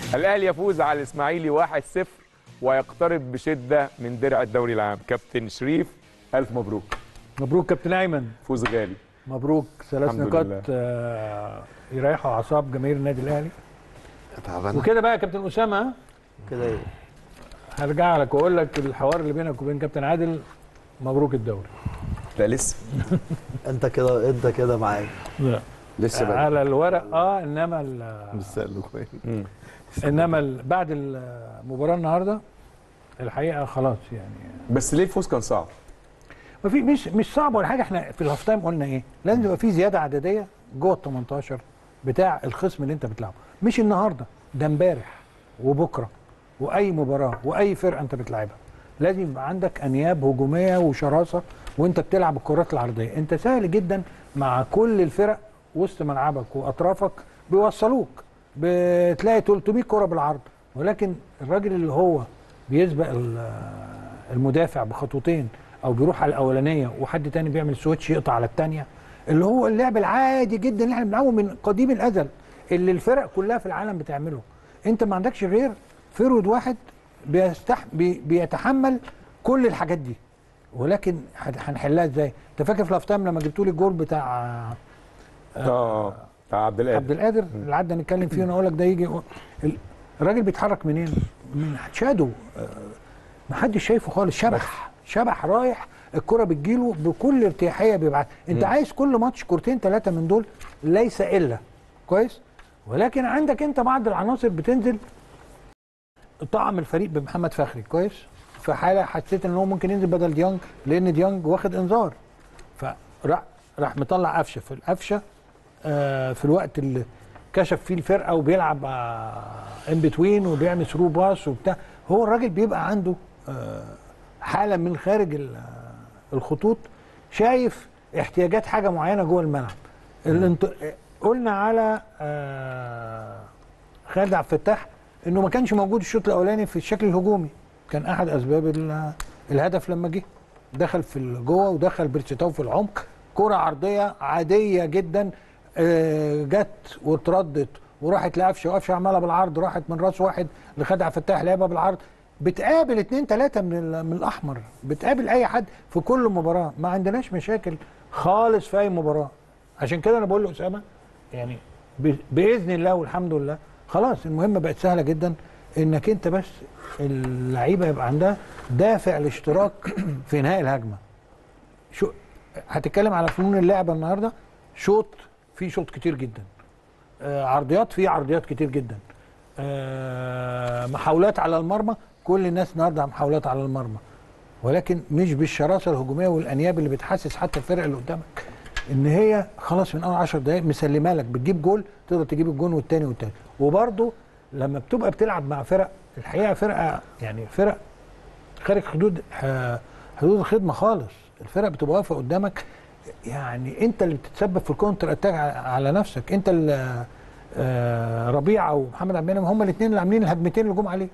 الاهلي يفوز على الاسماعيلي 1-0 ويقترب بشده من درع الدوري العام كابتن شريف الف مبروك مبروك كابتن ايمن فوز غالي مبروك ثلاث الحمد نقاط لله. آه، يريحوا اعصاب جماهير النادي الاهلي تعبان وكده بقى يا كابتن اسامه ها؟ كده ايه هرجع لك واقول لك الحوار اللي بينك وبين كابتن عادل مبروك الدوري لا لسه انت كده انت كده معايا لا لسه بقى على الورق اه انما ال- مستقل كويس مم. انما ال- بعد المباراه النهارده الحقيقه خلاص يعني بس ليه الفوز كان صعب ما في مش مش صعب ولا حاجه احنا في الهاف تايم قلنا ايه لازم يبقى في زياده عدديه جوه ال 18 بتاع الخصم اللي انت بتلعبه مش النهارده ده امبارح وبكره واي مباراه واي فرقه انت بتلعبها لازم يبقى عندك انياب هجوميه وشراسه وانت بتلعب الكرات العرضيه انت سهل جدا مع كل الفرق وسط ملعبك واطرافك بيوصلوك بتلاقي 300 كره بالعرض ولكن الراجل اللي هو بيسبق ال- المدافع بخطوتين او بيروح على الاولانيه وحد تاني بيعمل سويتش يقطع على الثانيه اللي هو اللعب العادي جدا اللي احنا بنلعبه من قديم الازل اللي الفرق كلها في العالم بتعمله انت ما عندكش غير فرود واحد بيستح بي بيتحمل كل الحاجات دي ولكن هت- هنحلها ازاي انت فاكر في الافتام لما جبتوا لي الجول بتاع اه بتاع عبد القادر عبد القادر اللي قعدنا نتكلم فيه وانا اقول لك ده يجي ال- الراجل بيتحرك منين؟ من شادو آه، محدش شايفه خالص شبح شبح رايح الكره بتجيله بكل ارتياحيه بيبعت انت مم. عايز كل ماتش كورتين ثلاثه من دول ليس الا كويس ولكن عندك انت بعض العناصر بتنزل طعم الفريق بمحمد فخري كويس في حاله حسيت ان هو ممكن ينزل بدل ديانج لان ديانج واخد انذار فراح راح مطلع قفشه في القفشه آه، في الوقت اللي كشف فيه الفرقه وبيلعب ان بتوين وبيعمل ثرو باس وبتاع هو الراجل بيبقى عنده آه، حاله من خارج ال- الخطوط شايف احتياجات حاجه معينه جوه الملعب الانت... قلنا على آه، خالد عبد الفتاح انه ما كانش موجود الشوط الاولاني في الشكل الهجومي كان احد اسباب ال- الهدف لما جه دخل في جوه ودخل بيرتشتاو في العمق كرة عرضية عادية جدا آه، جت واتردت وراحت لقفشه وقفشه عمالها بالعرض راحت من راس واحد لخدع فتاح لعبها بالعرض بتقابل اتنين تلاتة من ال- من الاحمر بتقابل اي حد في كل مباراة ما عندناش مشاكل خالص في اي مباراة عشان كده انا بقول لاسامة يعني ب- باذن الله والحمد لله خلاص المهمة بقت سهلة جدا انك انت بس اللعيبة يبقى عندها دافع الاشتراك في انهاء الهجمة شو هتتكلم على فنون اللعبه النهارده شوط في شوط كتير جدا آه عرضيات في عرضيات كتير جدا آه محاولات على المرمى كل الناس النهارده محاولات على المرمى ولكن مش بالشراسه الهجوميه والانياب اللي بتحسس حتى الفرق اللي قدامك ان هي خلاص من اول 10 دقائق مسلمه لك بتجيب جول تقدر تجيب الجون والتاني والتالت وبرده لما بتبقى بتلعب مع فرق الحقيقه فرقه يعني فرق خارج حدود ح- حدود الخدمه خالص الفرق بتبقى واقفه قدامك يعني انت اللي بتتسبب في الكونتر اتاك ع- على نفسك انت اللي آه، ربيعه ومحمد عبد المنعم هم الاثنين اللي عاملين الهجمتين اللي جم عليك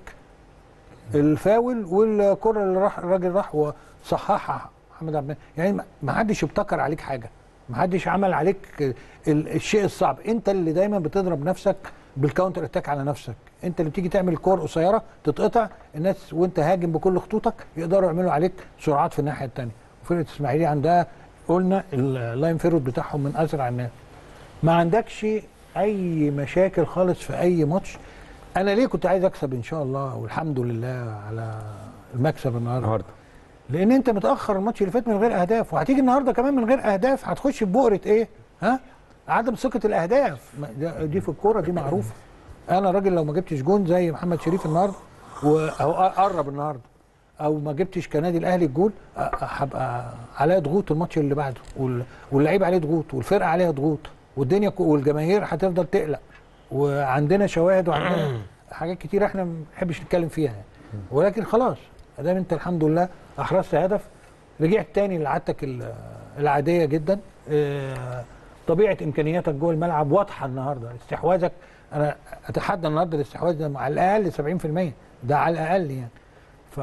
الفاول والكره اللي راح الراجل راح وصححها محمد عبد المنعم يعني ما- ما حدش ابتكر عليك حاجه ما حدش عمل عليك ال- الشيء الصعب انت اللي دايما بتضرب نفسك بالكاونتر اتاك على نفسك انت اللي بتيجي تعمل كور قصيره تتقطع الناس وانت هاجم بكل خطوطك يقدروا يعملوا عليك سرعات في الناحيه الثانيه وفرقه الاسماعيلي عندها قلنا اللاين فيرود بتاعهم من اسرع الناس ما عندكش اي مشاكل خالص في اي ماتش انا ليه كنت عايز اكسب ان شاء الله والحمد لله على المكسب النهارده النهارده لان انت متاخر الماتش اللي فات من غير اهداف وهتيجي النهارده كمان من غير اهداف هتخش في بؤره ايه ها عدم ثقه الاهداف ما- ده- دي في الكوره دي معروفه انا راجل لو ما جبتش جون زي محمد شريف النهارده وهو قرب النهارده او ما جبتش كنادي الاهلي الجول أ- أ- هبقى عليا ضغوط الماتش اللي بعده وال- واللعيب عليه ضغوط والفرقه عليها ضغوط والدنيا كو- والجماهير هتفضل تقلق وعندنا شواهد وعندنا حاجات كتير احنا ما بنحبش نتكلم فيها يعني. ولكن خلاص ادام انت الحمد لله احرزت هدف رجعت تاني لعادتك ال- العاديه جدا آه، طبيعه امكانياتك جوه الملعب واضحه النهارده استحواذك انا اتحدى النهارده الاستحواذ ده على الاقل 70% ده على الاقل يعني ف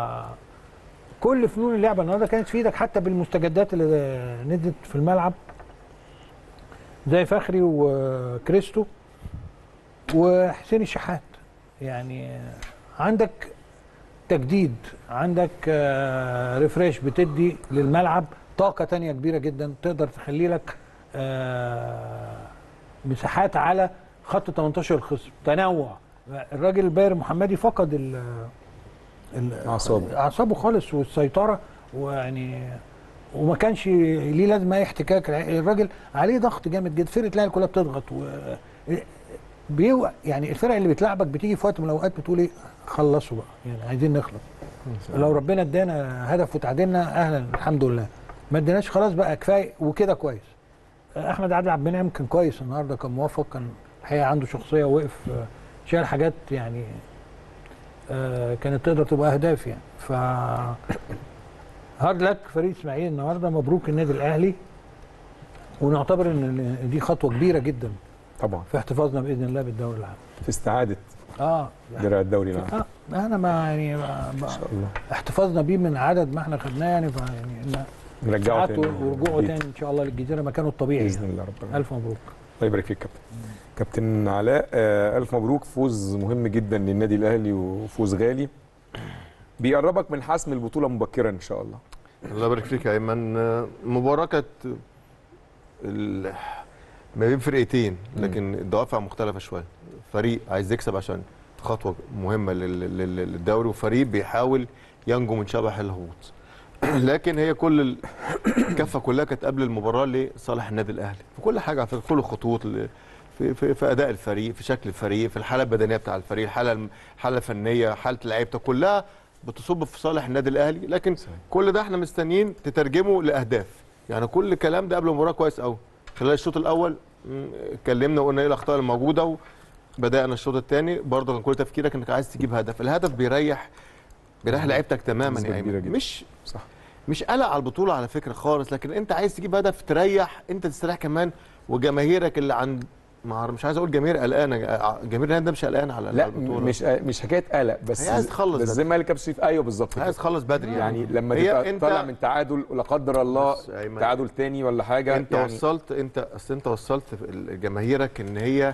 كل فنون اللعبه النهارده كانت في ايدك حتى بالمستجدات اللي نزلت في الملعب زي فخري وكريستو وحسين الشحات يعني عندك تجديد عندك آه، ريفريش بتدي للملعب طاقة تانية كبيرة جدا تقدر تخلي لك آه، مساحات على خط 18 الخصم تنوع الراجل الباير محمدي فقد ال ال- أعصابه. اعصابه خالص والسيطره ويعني وما كانش ليه لازمه اي احتكاك الراجل عليه ضغط جامد جدا فرقه الاهلي كلها بتضغط و بيو يعني الفرق اللي بتلعبك بتيجي في وقت من الاوقات بتقول ايه خلصوا بقى يعني عايزين نخلص لو ربنا ادانا هدف وتعادلنا اهلا الحمد لله ما اديناش خلاص بقى كفايه وكده كويس احمد عادل عبد المنعم كان كويس النهارده كان موفق كان الحقيقه عنده شخصيه وقف آه، شال حاجات يعني آه، كانت تقدر تبقى اهداف يعني ف هارد لك فريق اسماعيل النهارده مبروك النادي الاهلي ونعتبر ان دي خطوه كبيره جدا طبعا في احتفاظنا باذن الله بالدوري العام في استعاده اه درع الدوري العام اه انا ما يعني ما ما ان شاء الله احتفاظنا بيه من عدد ما احنا خدناه يعني ف- يعني إن نرجعه ساعات تاني ورجوعه جديد. تاني ان شاء الله للجزيره مكانه الطبيعي باذن يعني. الله رب العالمين الف مبروك الله يبارك فيك كابتن كابتن علاء آه، الف مبروك فوز مهم جدا للنادي الاهلي وفوز غالي بيقربك من حسم البطوله مبكرا ان شاء الله الله يبارك فيك يا ايمن آه، مباراه كانت ال- ما بين فرقتين لكن الدوافع مختلفه شويه فريق عايز يكسب عشان خطوه مهمه لل- لل- للدوري وفريق بيحاول ينجو من شبح الهبوط لكن هي كل ال- الكفه كلها كانت قبل المباراه لصالح النادي الاهلي في كل حاجه في كل الخطوط ل- في, في, في اداء الفريق في شكل الفريق في الحاله البدنيه بتاع الفريق الحاله الحاله الفنيه حاله لعيبته كلها بتصب في صالح النادي الاهلي لكن صحيح. كل ده احنا مستنيين تترجمه لاهداف يعني كل الكلام ده قبل المباراه كويس قوي خلال الشوط الاول مم، اتكلمنا وقلنا ايه الاخطاء الموجوده وبدانا الشوط الثاني برضه كان كل تفكيرك انك عايز تجيب هدف الهدف بيريح بيريح لعيبتك تماما نسبة يا كبيرة ايمن جدا. مش صح مش قلق على البطوله على فكره خالص لكن انت عايز تجيب هدف تريح انت تستريح كمان وجماهيرك اللي عند ما أعرف- مش عايز اقول جماهير قلقانه جماهير النادي ده مش قلقان على لا على البطوله مش مش حكايه قلق بس هي عايز تخلص بس بس. زي ما قال كابتن شريف ايوه بالظبط كده. عايز تخلص بدري يعني لما هي تبقى أنت- طالع من تعادل ولا قدر الله بص يا أيمن، تعادل تاني ولا حاجه انت يعني وصلت انت اصل انت وصلت جماهيرك ان هي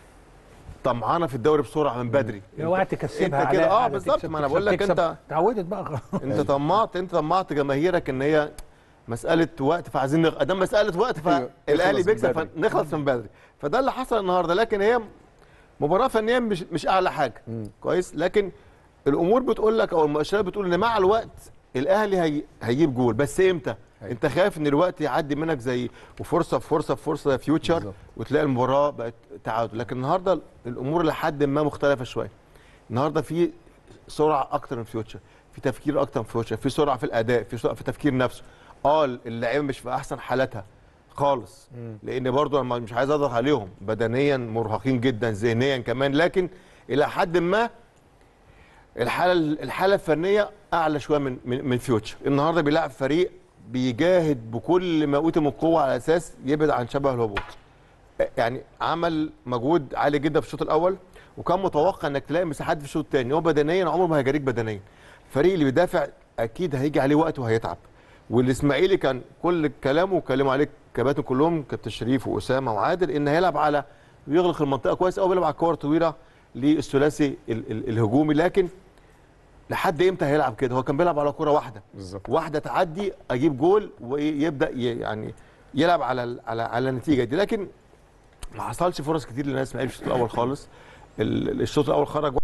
طمعانه في الدوري بسرعه من بدري اوعى تكسبها انت على كده اه على بالظبط تكسب- ما انا تكسب- بقول لك تكسب. انت اتعودت بقى خلاص انت طمعت انت طمعت جماهيرك ان هي مساله وقت فعايزين نخ... ادام مساله وقت أيوة، فالاهلي نخلص من بيكسب بدري. فنخلص من بدري فده اللي حصل النهارده لكن هي مباراه فنيا مش مش اعلى حاجه مم. كويس لكن الامور بتقول لك او المؤشرات بتقول ان مع الوقت الاهلي هي... هيجيب جول بس امتى أيوة. انت خايف ان الوقت يعدي منك زي وفرصه في فرصه في فرصه زي فيوتشر بالظبط. وتلاقي المباراه بقت تعادل لكن النهارده الامور لحد ما مختلفه شويه النهارده في سرعه اكتر من فيوتشر في تفكير اكتر من فيوتشر في سرعه في الاداء في سرعه في التفكير نفسه اه اللعيبه مش في احسن حالاتها خالص مم. لان برضو انا مش عايز اضغط عليهم بدنيا مرهقين جدا ذهنيا كمان لكن الى حد ما الحاله الحاله الفنيه اعلى شويه من من, من فيوتشر النهارده بيلعب فريق بيجاهد بكل ما اوتي من قوه على اساس يبعد عن شبه الهبوط يعني عمل مجهود عالي جدا في الشوط الاول وكان متوقع انك تلاقي مساحات في الشوط الثاني هو بدنيا عمره ما هيجاريك بدنيا الفريق اللي بيدافع اكيد هيجي عليه وقت وهيتعب والاسماعيلي كان كل كلامه وكلموا عليه كباتن كلهم كابتن شريف واسامه وعادل ان هيلعب على بيغلق المنطقه كويس قوي بيلعب على كور طويله للثلاثي ال- ال- الهجومي لكن لحد امتى هيلعب كده هو كان بيلعب على كره واحده بالظبط واحده تعدي اجيب جول ويبدا ي- يعني يلعب على ال- على على النتيجه دي لكن ما حصلش فرص كتير للناس اسماعيل في الشوط الاول خالص ال- الشوط الاول خرج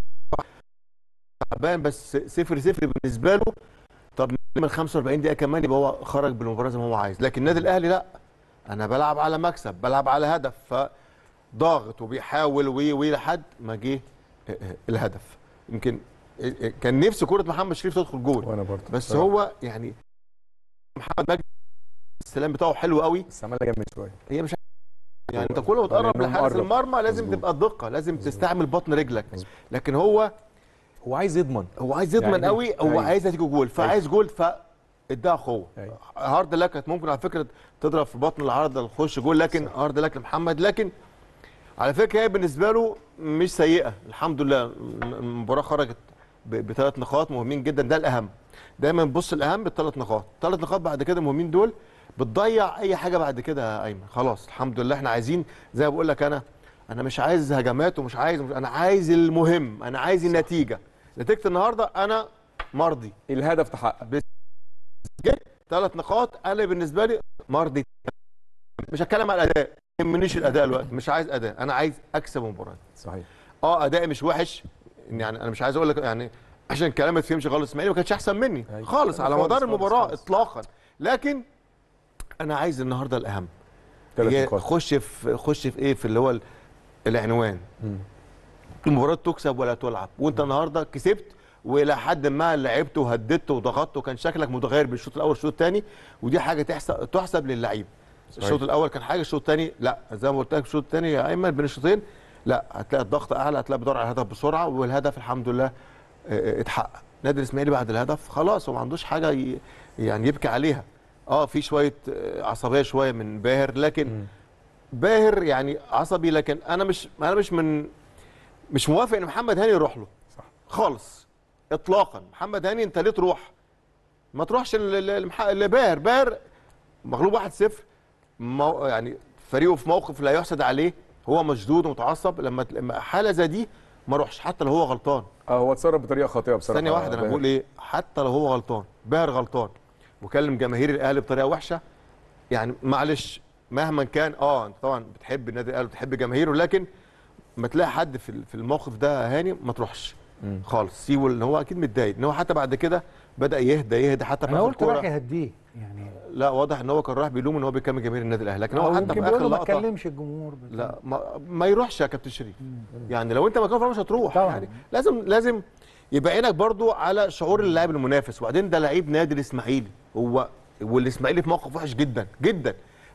تعبان بس صفر صفر بالنسبه له طب من 45 دقيقه كمان يبقى هو خرج بالمباراه زي ما هو عايز لكن النادي الاهلي لا انا بلعب على مكسب بلعب على هدف فضاغط وبيحاول وي وي لحد ما جه الهدف يمكن كان نفسي كره محمد شريف تدخل جول وانا برضه بس هو يعني محمد مجدي السلام بتاعه حلو قوي بس عملها جامد شويه هي مش يعني انت كل ما تقرب لأنه لحارس مقرب. المرمى لازم مظبوط. تبقى الدقه لازم مظبوط. تستعمل بطن رجلك مظبوط. لكن هو هو عايز يضمن هو عايز يضمن يعني قوي هو أيوة. عايز تيجي جول فعايز جول فاداها قوه أيوة. هارد لك كانت ممكن على فكره تضرب في بطن العارضه تخش جول لكن صح. هارد لك لمحمد لكن على فكره هي بالنسبه له مش سيئه الحمد لله المباراه خرجت بثلاث نقاط مهمين جدا ده الاهم دايما بص الاهم بالثلاث نقاط ثلاث نقاط بعد كده مهمين دول بتضيع اي حاجه بعد كده يا ايمن خلاص الحمد لله احنا عايزين زي ما بقول لك انا انا مش عايز هجمات ومش عايز انا عايز المهم انا عايز النتيجه نتيجه النهارده انا مرضي الهدف تحقق ثلاث نقاط انا بالنسبه لي مرضي مش هتكلم على الاداء ما يهمنيش الاداء دلوقتي مش عايز اداء انا عايز اكسب المباراه صحيح اه ادائي مش وحش يعني انا مش عايز اقول لك يعني عشان كلامي ما تفهمش غلط اسماعيلي ما كانش احسن مني أيوة. خالص على خالص، مدار خالص، المباراه خالص. اطلاقا لكن انا عايز النهارده الاهم ثلاث هي نقاط خش في خش في ايه في اللي هو ال- العنوان مم. المباراه تكسب ولا تلعب وانت النهارده كسبت والى حد ما لعبت وهددت وضغطت وكان شكلك متغير بين الشوط الاول والشوط الثاني ودي حاجه تحسب تحسب للعيب الشوط الاول كان حاجه الشوط الثاني لا زي ما قلت لك الشوط الثاني يا ايمن بين الشوطين لا هتلاقي الضغط اعلى هتلاقي بيدور على الهدف بسرعه والهدف الحمد لله آه، آه، اتحقق نادي الاسماعيلي بعد الهدف خلاص هو ما عندوش حاجه ي- يعني يبكي عليها اه في شويه آه، عصبيه شويه من باهر لكن مم. باهر يعني عصبي لكن انا مش انا مش من مش موافق ان محمد هاني يروح له صح. خالص اطلاقا محمد هاني انت ليه تروح ما تروحش ل- ل- لمح- لباهر باهر مغلوب 1-0 مو يعني فريقه في موقف لا يحسد عليه هو مشدود ومتعصب لما لما حاله زي دي ما اروحش حتى لو هو غلطان اه هو اتصرف بطريقه خاطئه بصراحه ثانيه واحده انا باهر. بقول ايه حتى لو هو غلطان باهر غلطان وكلم جماهير الاهلي بطريقه وحشه يعني معلش مهما كان اه انت طبعا بتحب النادي الاهلي بتحب جماهيره لكن ما تلاقي حد في ال- في الموقف ده هاني ما تروحش مم. خالص سيبه ان هو اكيد متضايق ان هو حتى بعد كده بدا يهدى يهدى حتى في انا اخر قلت رايح كوره يهديه يعني لا واضح ان هو كان رايح بيلوم ان هو بيكمل جماهير النادي الاهلي لكن هو أو حتى يمكن في بيقول اخر له ما لقطه تكلمش الجمهور بس. لا ما, ما يروحش يا كابتن شريف يعني لو انت مكان مش هتروح طبعاً. يعني لازم لازم يبقى عينك برضو على شعور اللاعب المنافس وبعدين ده لعيب نادي الاسماعيلي هو والاسماعيلي في موقف وحش جدا جدا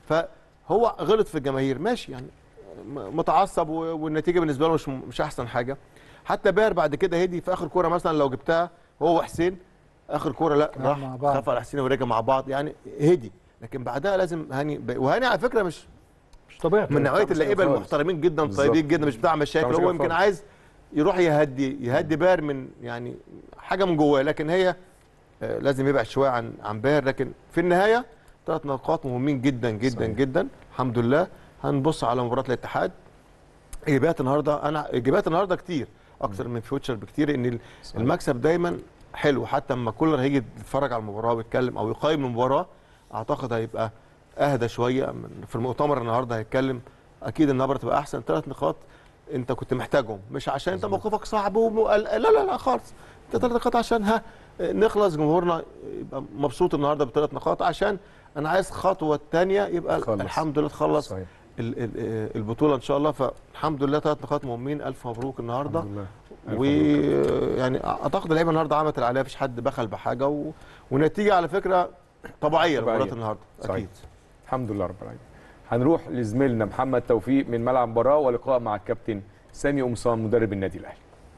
فهو غلط في الجماهير ماشي يعني م- متعصب و- والنتيجه بالنسبه له مش مش احسن حاجه حتى باهر بعد كده هدي في اخر كوره مثلا لو جبتها هو وحسين اخر كوره لا آه، راح مع بعض. خاف على حسين ورجع مع بعض يعني هدي لكن بعدها لازم هاني وهاني على فكره مش مش طبيعي من نوعيه مش اللعيبه خالص. المحترمين جدا بالظبط. طيبين جدا مش بتاع مشاكل بتاع هو مشاكل يمكن خالص. عايز يروح يهدي يهدي باهر من يعني حاجه من جواه لكن هي آه، لازم يبعد شويه عن عن باهر لكن في النهايه ثلاث نقاط مهمين جدا جدا صحيح. جدا الحمد لله هنبص على مباراه الاتحاد ايجابيات النهارده انا ايجابيات النهارده كتير اكتر من فيوتشر بكتير ان ال- صحيح. المكسب دايما حلو حتى اما كولر هيجي يتفرج على المباراه ويتكلم او يقيم المباراه اعتقد هيبقى اهدى شويه من في المؤتمر النهارده هيتكلم اكيد النبره تبقى احسن ثلاث نقاط انت كنت محتاجهم مش عشان انت موقفك صعب وم... لا لا لا خالص انت ثلاث نقاط عشان ها نخلص جمهورنا يبقى مبسوط النهارده بثلاث نقاط عشان انا عايز خطوه الثانيه يبقى تخلص. الحمد لله تخلص صحيح ال- ال- البطوله ان شاء الله فالحمد لله ثلاث نقاط مهمين الف مبروك النهارده الحمد لله ألف مبروك. ويعني اعتقد اللعيبه النهارده عملت اللي عليها مفيش حد بخل بحاجه و... ونتيجه على فكره طبيعيه طبيعية. لمباراه النهارده صحيح. اكيد الحمد لله رب العالمين هنروح لزميلنا محمد توفيق من ملعب مباراه ولقاء مع الكابتن سامي قمصان مدرب النادي الاهلي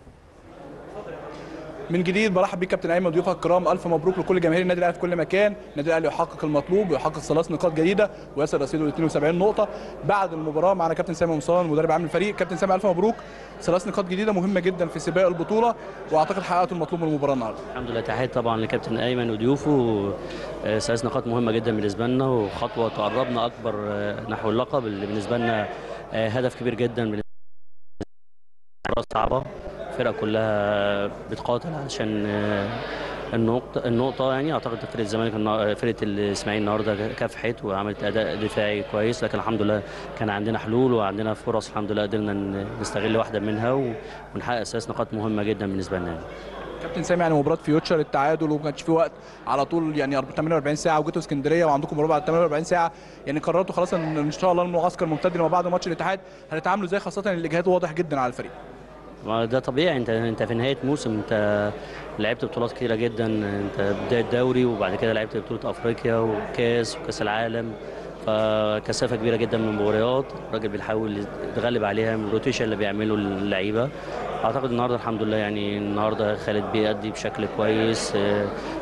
من جديد برحب بيك كابتن ايمن ضيوفك الكرام الف مبروك لكل جماهير النادي الاهلي في كل مكان النادي الاهلي يحقق المطلوب ويحقق ثلاث نقاط جديده ويصل رصيده ل 72 نقطه بعد المباراه معنا كابتن سامي قمصان مدرب عام الفريق كابتن سامي الف مبروك ثلاث نقاط جديده مهمه جدا في سباق البطوله واعتقد حققتوا المطلوب من المباراه النهارده الحمد لله تحية طبعا لكابتن ايمن وضيوفه آه، ثلاث نقاط مهمه جدا بالنسبه لنا وخطوه تقربنا اكبر آه، نحو اللقب اللي بالنسبه لنا آه، هدف كبير جدا بالنسبة لنا. مباراة صعبه الفرقه كلها بتقاتل عشان آه، النقطة النقطة يعني اعتقد فرقة الزمالك النا- فرقة الاسماعيلي النهارده كافحت وعملت اداء دفاعي كويس لكن الحمد لله كان عندنا حلول وعندنا فرص الحمد لله قدرنا ن- نستغل واحدة منها و- ونحقق ثلاث نقاط مهمة جدا بالنسبة لنا يعني. كابتن سامي يعني مباراه فيوتشر التعادل وما كانش في وقت على طول يعني 48 ساعه وجيتوا اسكندريه وعندكم مباراه بعد 48 ساعه يعني قررتوا خلاص ان ان شاء الله المعسكر ممتد لما بعد ماتش الاتحاد هتتعاملوا ازاي خاصه ان الاجهاد واضح جدا على الفريق ما ده طبيعي انت انت في نهايه موسم انت لعبت بطولات كتيره جدا انت بدايه دوري وبعد كده لعبت بطوله افريقيا وكاس وكاس العالم فكثافه كبيره جدا من المباريات الراجل بيحاول يتغلب عليها من الروتيشن اللي بيعمله اللعيبه اعتقد النهارده الحمد لله يعني النهارده خالد بيأدي بشكل كويس اه،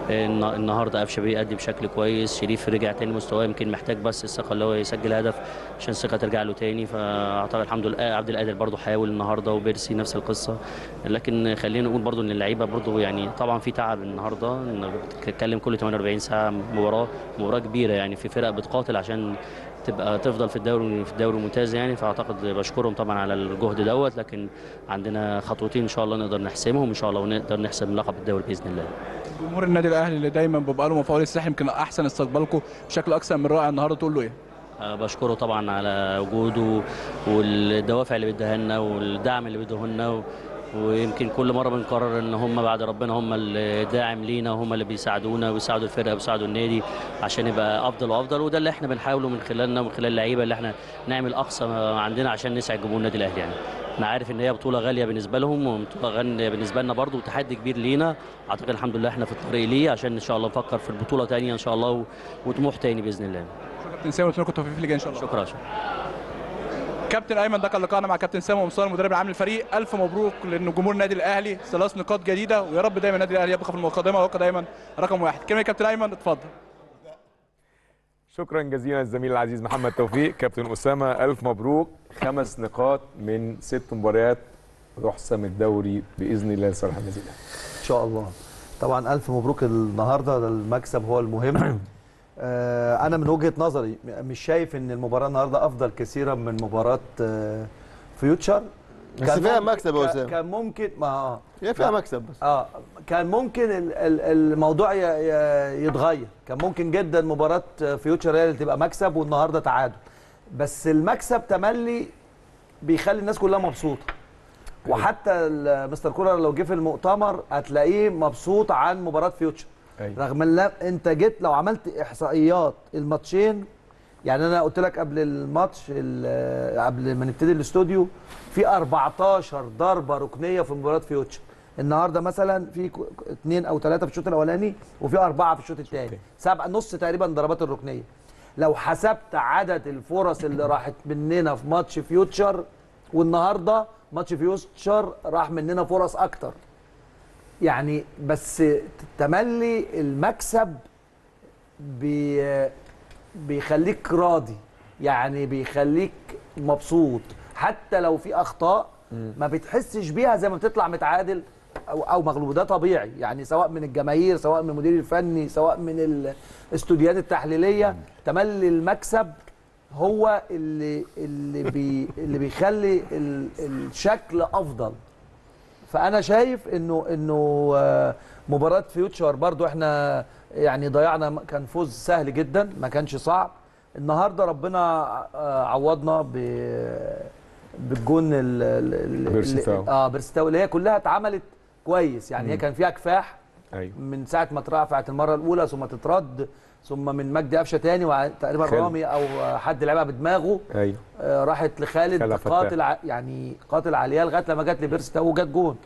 الن- النهارده قفشه بيأدي بشكل كويس شريف رجع تاني مستواه يمكن محتاج بس الثقه اللي هو يسجل هدف عشان الثقه ترجع له تاني فاعتقد الحمد لله عبد القادر برضه حاول النهارده وبيرسي نفس القصه لكن خلينا نقول برضه ان اللعيبه برضه يعني طبعا في تعب النهارده انك بتتكلم كل 48 ساعه مباراه مباراه كبيره يعني في فرق بتقاتل عشان تبقى تفضل في الدوري في الدوري الممتاز يعني فاعتقد بشكرهم طبعا على الجهد دوت لكن عندنا خطوتين ان شاء الله نقدر نحسمهم ان شاء الله ونقدر نحسم لقب الدوري باذن الله جمهور النادي الاهلي اللي دايما بيبقى له مفعول السحر يمكن احسن استقبالكم بشكل اكثر من رائع النهارده تقول له ايه؟ أه بشكره طبعا على وجوده والدوافع اللي بيديها لنا والدعم اللي بيديه لنا و- ويمكن كل مره بنقرر ان هم بعد ربنا هم الداعم لينا وهم اللي بيساعدونا ويساعدوا الفرقه ويساعدوا النادي عشان يبقى افضل وافضل وده اللي احنا بنحاوله من خلالنا ومن خلال اللعيبه اللي احنا نعمل اقصى ما عندنا عشان نسعد جمهور النادي الاهلي يعني انا عارف ان هي بطوله غاليه بالنسبه لهم وبطوله غاليه بالنسبه لنا برضو وتحدي كبير لينا اعتقد الحمد لله احنا في الطريق ليه عشان ان شاء الله نفكر في البطوله تانية ان شاء الله و- وطموح تاني باذن الله شكرا كابتن سامي ونتمنى لكم التوفيق في اللي جاي ان شاء الله شكرا شكرا كابتن ايمن ده كان لقاءنا مع كابتن سامي ومصطفى المدرب العام للفريق الف مبروك لان جمهور النادي الاهلي ثلاث نقاط جديده ويا رب دايما النادي الاهلي يبقى في المقدمه ويبقى دايما رقم واحد كلمه يا كابتن ايمن اتفضل شكرا جزيلا الزميل العزيز محمد توفيق كابتن اسامه الف مبروك خمس نقاط من ست مباريات تحسم الدوري باذن الله لصالح النادي الاهلي ان شاء الله طبعا الف مبروك النهارده ده المكسب هو المهم آه، انا من وجهه نظري م- مش شايف ان المباراه النهارده افضل كثيرا من مباراه آه، فيوتشر بس كان فيها ممكن- مكسب يا كان- أسامة. كان ممكن ما آه. هي فيها لا. مكسب بس اه كان ممكن ال- ال- الموضوع ي- ي- يتغير كان ممكن جدا مباراه فيوتشر هي اللي تبقى مكسب والنهارده تعادل بس المكسب تملي بيخلي الناس كلها مبسوطه وحتى ال- مستر كولر لو جه في المؤتمر هتلاقيه مبسوط عن مباراه فيوتشر أيوة. رغم ان لا- انت جيت لو عملت احصائيات الماتشين يعني انا قلت لك قبل الماتش ال- قبل ما نبتدي الاستوديو في 14 ضربه ركنيه في مباراه فيوتشر النهارده مثلا في ك- اثنين او ثلاثه في الشوط الاولاني وفي اربعه في الشوط الثاني سبعه نص تقريبا ضربات الركنيه لو حسبت عدد الفرص اللي راحت مننا في ماتش فيوتشر والنهارده ماتش فيوتشر راح مننا فرص اكتر يعني بس تملي المكسب بي بيخليك راضي يعني بيخليك مبسوط حتى لو في اخطاء ما بتحسش بيها زي ما بتطلع متعادل او او مغلوب ده طبيعي يعني سواء من الجماهير سواء من المدير الفني سواء من الاستوديوهات التحليليه تملي المكسب هو اللي اللي بي اللي بيخلي ال- الشكل افضل فانا شايف انه انه آه، مباراه فيوتشر برضو احنا يعني ضيعنا كان فوز سهل جدا ما كانش صعب النهارده ربنا آه، عوضنا ب بالجون ال- ال- ال- بيرستاو. ال- اه بيرستاو اللي هي كلها اتعملت كويس يعني هي كان فيها كفاح ايوه من ساعه ما اترفعت المره الاولى ثم تترد ثم من مجدي قفشه تاني وتقريبا خالد. رامي او حد لعبها بدماغه ايوه آه، راحت لخالد خالد فتاح. قاتل ع- يعني قاتل عليها لغايه لما جت لبيرستاو وجت جون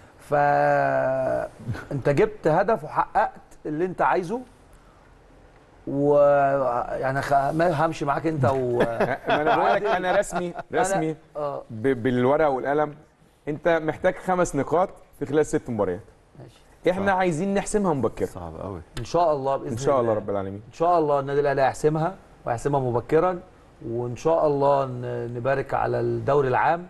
فانت جبت هدف وحققت اللي انت عايزه و يعني خ... ما همشي معاك انت و ما انا بقول لك انا رسمي رسمي أنا- آه، ب- بالورقه والقلم انت محتاج خمس نقاط في خلال ست مباريات ماشي احنا عايزين نحسمها مبكرا صعب قوي ان شاء الله باذن ان شاء الله الله. رب العالمين ان شاء الله النادي الاهلي هيحسمها وهيحسمها مبكرا وان شاء الله ن- نبارك على الدوري العام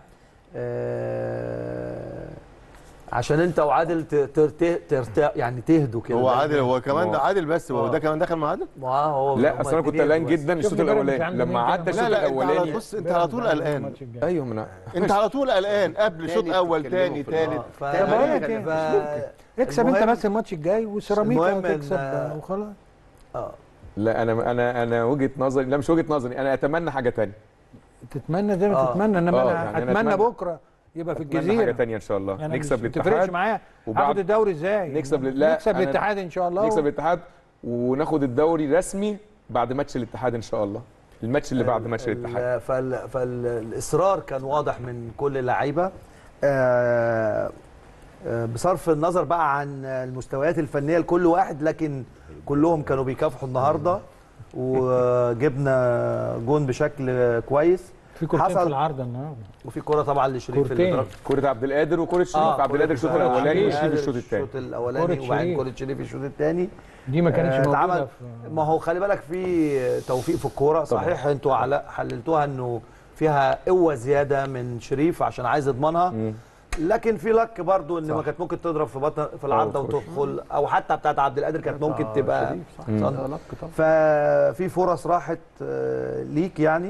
آه، عشان انت وعادل ت- ترت- ترت- يعني تهدوا كده هو عادل هو كمان هو- ده عادل بس هو آه. ده كمان دخل مع عادل ما هو لا هما اصل انا كنت اتنين قلقان بس. جدا الشوط شفت بيراميدز الاولاني عنده لما مين عدى كده؟ الشوط لا لا انت على الاولاني بص انت على طول قلقان الماتش الجاي. ايوه من انت على طول قلقان قبل شوط تاني اول بتتكلموا تاني في تالت آه، ف- طب بقول لك ايه ف- مش اكسب انت المهم- بس الماتش الجاي وسيراميكا المهم إن- تكسب وخلاص اه لا انا انا انا وجهه نظري لا مش وجهه نظري انا اتمنى حاجه تانية تتمنى زي ما آه. تتمنى انما آه، انا يعني أنا اتمنى أتمنى- بكره يبقى في اتمنى حاجه الجزيره تانية ان شاء الله أنا نكسب مش- ما تفرقش الاتحاد معايا وبعد- هاخد الدوري ازاي نكسب ال- لا، نكسب أنا- الاتحاد ان شاء الله نكسب الاتحاد وناخد الدوري رسمي بعد ماتش الاتحاد ان شاء الله الماتش اللي بعد ماتش ال- الاتحاد فال فالاصرار كان واضح من كل اللعيبه آه، آه، بصرف النظر بقى عن المستويات الفنيه لكل واحد لكن كلهم كانوا بيكافحوا النهارده وجبنا جون بشكل كويس في كورتين حصل- في العارضه النهارده وفي كرة طبعا لشريف في كورتين. الإدراك. كره عبد القادر وكره شريف آه، عبد القادر الشوط كرة الاولاني عبد وشريف القادر الشوط الثاني الشوط الاولاني كرة وبعدين شريف. كرة شريف الشوط الثاني دي ما كانتش آه، موجوده اتعمل في ما هو خلي بالك في توفيق في الكوره صحيح انتوا على حللتوها انه فيها قوه زياده من شريف عشان عايز يضمنها لكن في لك برضو ان ما كانت ممكن تضرب في بطن في العارضه أو في- وتدخل او حتى بتاعت عبد القادر كانت ممكن تبقى شريف صح صن- ده لك طبعا ففي فرص راحت آه، ليك يعني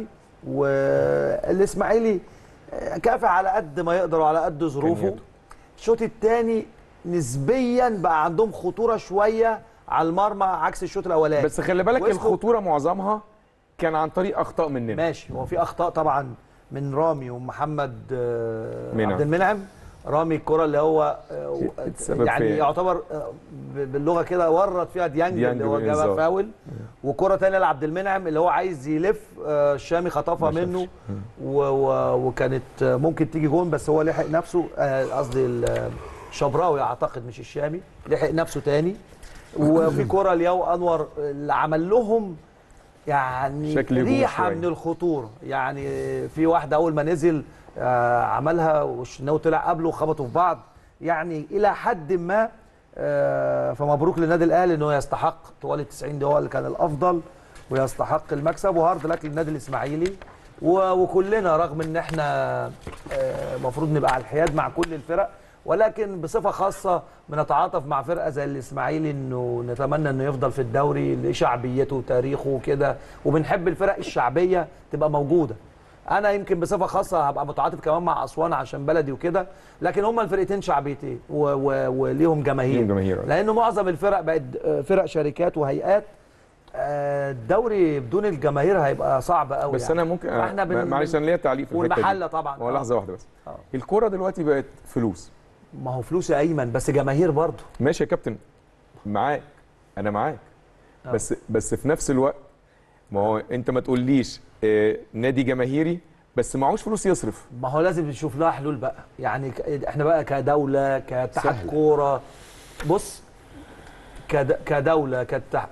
والاسماعيلي آه، كافح على قد ما يقدر وعلى قد ظروفه إمكانياته. الشوط الثاني نسبيا بقى عندهم خطوره شويه على المرمى عكس الشوط الاولاني بس خلي بالك وصلوا- الخطوره معظمها كان عن طريق اخطاء مننا ماشي هو في اخطاء طبعا من رامي ومحمد آه، منعم. عبد المنعم رامي الكره اللي هو آه، اتسبب يعني فيها. يعتبر آه، ب- باللغه كده ورط فيها ديانج, ديانج اللي هو جابها بالظبط. فاول وكره ثانيه لعبد المنعم اللي هو عايز يلف آه، الشامي خطفها ما منه و و وكانت آه، ممكن تيجي جون بس هو لحق نفسه آه، قصدي ال- الشبراوي اعتقد مش الشامي لحق نفسه تاني وفي كره لياو انور اللي عمل لهم يعني شكل هجومي ريحه شوية. من الخطوره يعني في واحده اول ما نزل آه، عملها والشناوي طلع قبله وخبطوا في بعض يعني الى حد ما آه، فمبروك للنادي الاهلي انه يستحق طوال ال 90 ده هو اللي كان الافضل ويستحق المكسب وهارد لك للنادي الاسماعيلي و- وكلنا رغم ان احنا المفروض نبقى على الحياد مع كل الفرق ولكن بصفه خاصه بنتعاطف مع فرقه زي الاسماعيلي انه نتمنى انه يفضل في الدوري لشعبيته وتاريخه وكده وبنحب الفرق الشعبيه تبقى موجوده انا يمكن بصفه خاصه هبقى متعاطف كمان مع اسوان عشان بلدي وكده لكن هما الفرقتين شعبيتين و- و- وليهم جماهير ليهم جماهير. لانه معظم الفرق بقت آه، فرق شركات وهيئات آه، الدوري بدون الجماهير هيبقى صعب قوي بس يعني. انا ممكن فاحنا بن... بن- معلش انا ليا تعليق في الحته دي والمحله طبعا هو آه. لحظه واحده بس آه. الكوره دلوقتي بقت فلوس ما هو فلوس يا ايمن بس جماهير برضه ماشي يا كابتن معاك انا معاك آه. بس بس في نفس الوقت ما هو انت ما تقوليش آه نادي جماهيري بس معهوش فلوس يصرف ما هو لازم نشوف لها حلول بقى يعني ك- احنا بقى كدوله كاتحاد سهل. كوره بص كد... كدوله كاتحاد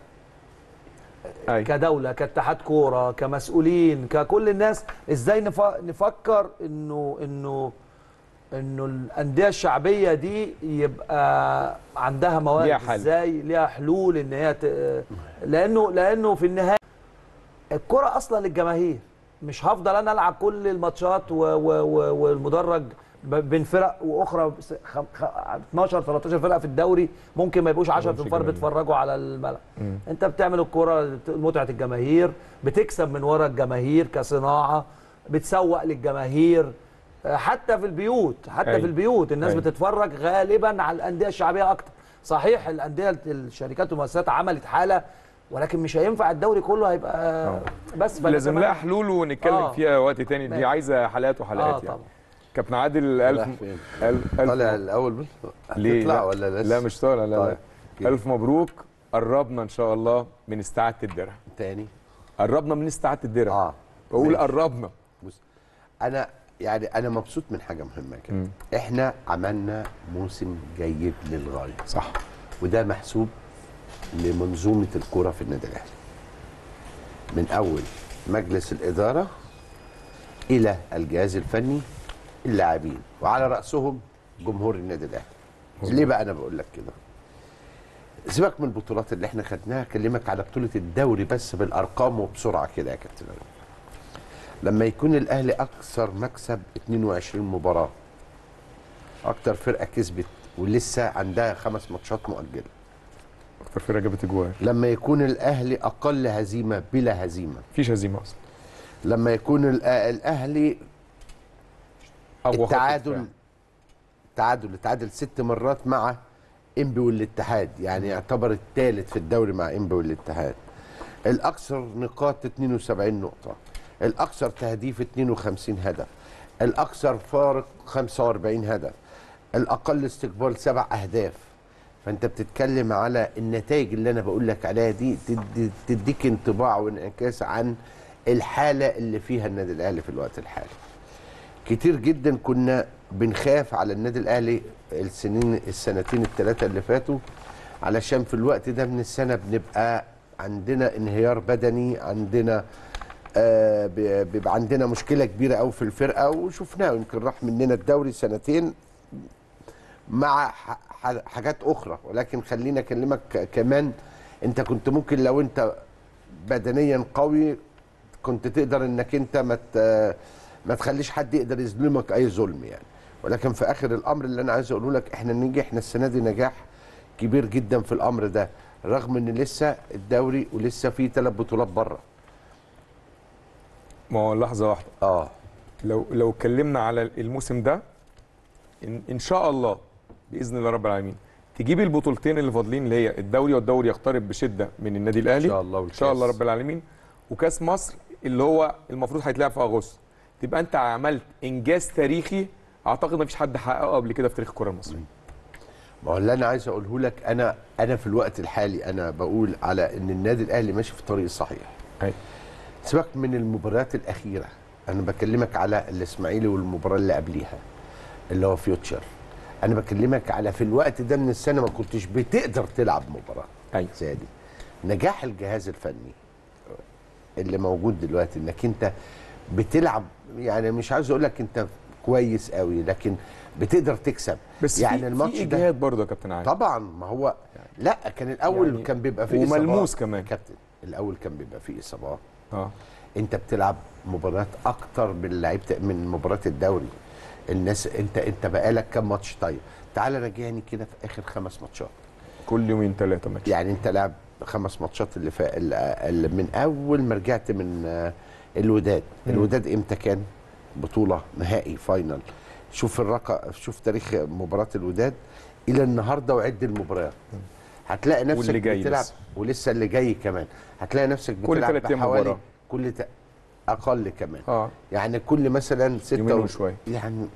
أي. كدوله كاتحاد كوره كمسؤولين ككل الناس ازاي نف... نفكر انه انه انه الانديه الشعبيه دي يبقى عندها موارد ليها حل. ازاي ليها حلول ان هي ت... لانه لانه في النهايه الكره اصلا للجماهير مش هفضل انا العب كل الماتشات و... و... و... والمدرج ب- بين فرق واخرى بس خ... خ... 12 13 فرقه في الدوري ممكن ما يبقوش 10 مش تنفار جماهير. بيتفرجوا على الملعب انت بتعمل الكره متعه الجماهير بتكسب من ورا الجماهير كصناعه بتسوق للجماهير آه، حتى في البيوت حتى أيوة. في البيوت الناس أيوة. بتتفرج غالبا على الانديه الشعبيه اكتر صحيح الانديه الشركات والمؤسسات عملت حاله ولكن مش هينفع الدوري كله هيبقى بس لازم فنتمنى- لها حلول ونتكلم آه. فيها وقت تاني دي ماشي. عايزه حلقات وحلقات اه يعني طبعا كابتن عادل الف رايح فين؟ الف طالع الف الاول بس ليه هتطلع لا. ولا لسه لا مش طالع لا لا طيب. كده. الف مبروك قربنا ان شاء الله من استعاده الدرع تاني قربنا من استعاده الدرع اه بقول ماشي. قربنا بص انا يعني انا مبسوط من حاجه مهمه كده احنا عملنا موسم جيد للغايه صح وده محسوب لمنظومه الكوره في النادي الاهلي من اول مجلس الاداره الى الجهاز الفني اللاعبين وعلى راسهم جمهور النادي الاهلي ليه بقى انا بقول لك كده سيبك من البطولات اللي احنا خدناها اكلمك على بطوله الدوري بس بالارقام وبسرعه كده يا كابتن علي. لما يكون الاهلي اكثر مكسب 22 مباراه اكتر فرقه كسبت ولسه عندها خمس ماتشات مؤجله اكتر فرقه جابت اجوان لما يكون الاهلي اقل هزيمه بلا هزيمه مفيش هزيمه اصلا لما يكون الأ- الاهلي أقوى خط التعادل دفاع. تعادل اتعادل ست مرات مع انبي والاتحاد يعني يعتبر الثالث في الدوري مع انبي والاتحاد الاكثر نقاط 72 نقطه الاكثر تهديف 52 هدف الاكثر فارق 45 هدف الاقل استقبال سبع اهداف فانت بتتكلم على النتائج اللي انا بقول لك عليها دي تدي تديك انطباع وانعكاس عن الحاله اللي فيها النادي الاهلي في الوقت الحالي كتير جدا كنا بنخاف على النادي الاهلي السنين السنتين الثلاثه اللي فاتوا علشان في الوقت ده من السنه بنبقى عندنا انهيار بدني عندنا آه بي- بيبقى عندنا مشكله كبيره قوي في الفرقه وشفناها يمكن راح مننا الدوري سنتين مع ح- ح- حاجات اخرى ولكن خليني اكلمك ك- كمان انت كنت ممكن لو انت بدنيا قوي كنت تقدر انك انت ما ت- ما تخليش حد يقدر يظلمك اي ظلم يعني ولكن في اخر الامر اللي انا عايز اقوله لك احنا نجحنا السنه دي نجاح كبير جدا في الامر ده رغم ان لسه الدوري ولسه في ثلاث بطولات بره ما هو لحظه واحده اه لو لو اتكلمنا على الموسم ده ان, ان شاء الله باذن الله رب العالمين تجيب البطولتين اللي فاضلين اللي هي الدوري والدوري يقترب بشده من النادي الاهلي ان شاء الله ان شاء الله والكاس. رب العالمين وكاس مصر اللي هو المفروض هيتلعب في اغسطس تبقى انت عملت انجاز تاريخي اعتقد ما فيش حد حققه قبل كده في تاريخ الكره المصريه ما هو اللي انا عايز اقوله لك انا انا في الوقت الحالي انا بقول على ان النادي الاهلي ماشي في الطريق الصحيح أي. سيبك من المباريات الاخيره انا بكلمك على الاسماعيلي والمباراه اللي قبليها اللي هو فيوتشر انا بكلمك على في الوقت ده من السنه ما كنتش بتقدر تلعب مباراه أي. زي دي نجاح الجهاز الفني اللي موجود دلوقتي انك انت بتلعب يعني مش عايز اقول لك انت كويس قوي لكن بتقدر تكسب بس يعني في الماتش في ده اجهاد برضه يا كابتن عادل طبعا ما هو لا كان الاول يعني يعني كان بيبقى فيه وملموس إصابات. كمان. كابتن الاول كان بيبقى فيه اصابات اه انت بتلعب مباريات اكتر من لعيبه من مباريات الدوري الناس انت انت بقالك كام ماتش طيب تعال راجعني كده في اخر خمس ماتشات كل يومين ثلاثه ماتش يعني انت لعب خمس ماتشات اللي, فا... اللي اللي من اول ما رجعت من آه، الوداد الوداد امتى كان بطوله نهائي فاينل شوف الرقم شوف تاريخ مباراه الوداد الى النهارده وعد المباريات هتلاقي نفسك واللي جاي بتلعب لسه. ولسه اللي جاي كمان هتلاقي نفسك كل بتلعب تلات أيام بحوالي مباراة. كل ت... اقل كمان اه يعني كل مثلا ستة يومين و... وشوية. يعني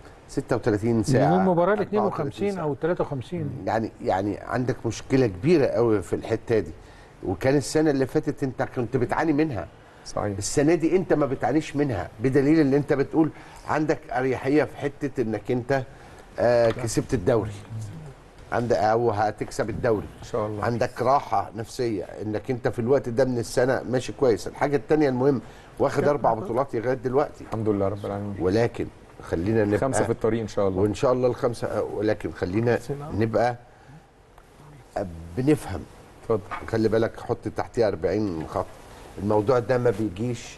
36 ساعه من المباراه ال 34 52 ساعة. او 53 يعني يعني عندك مشكله كبيره قوي في الحته دي وكان السنه اللي فاتت انت كنت بتعاني منها صحيح السنه دي انت ما بتعانيش منها بدليل ان انت بتقول عندك اريحيه في حته انك انت آه كسبت الدوري عندك او هتكسب الدوري ان شاء الله عندك راحه نفسيه انك انت في الوقت ده من السنه ماشي كويس الحاجه الثانيه المهم واخد اربع بطولات لغايه دلوقتي الحمد لله رب العالمين ولكن خلينا نبقى خمسه في الطريق ان شاء الله وان شاء الله الخمسه ولكن خلينا نبقى بنفهم اتفضل خلي بالك حط تحتها 40 خط الموضوع ده ما بيجيش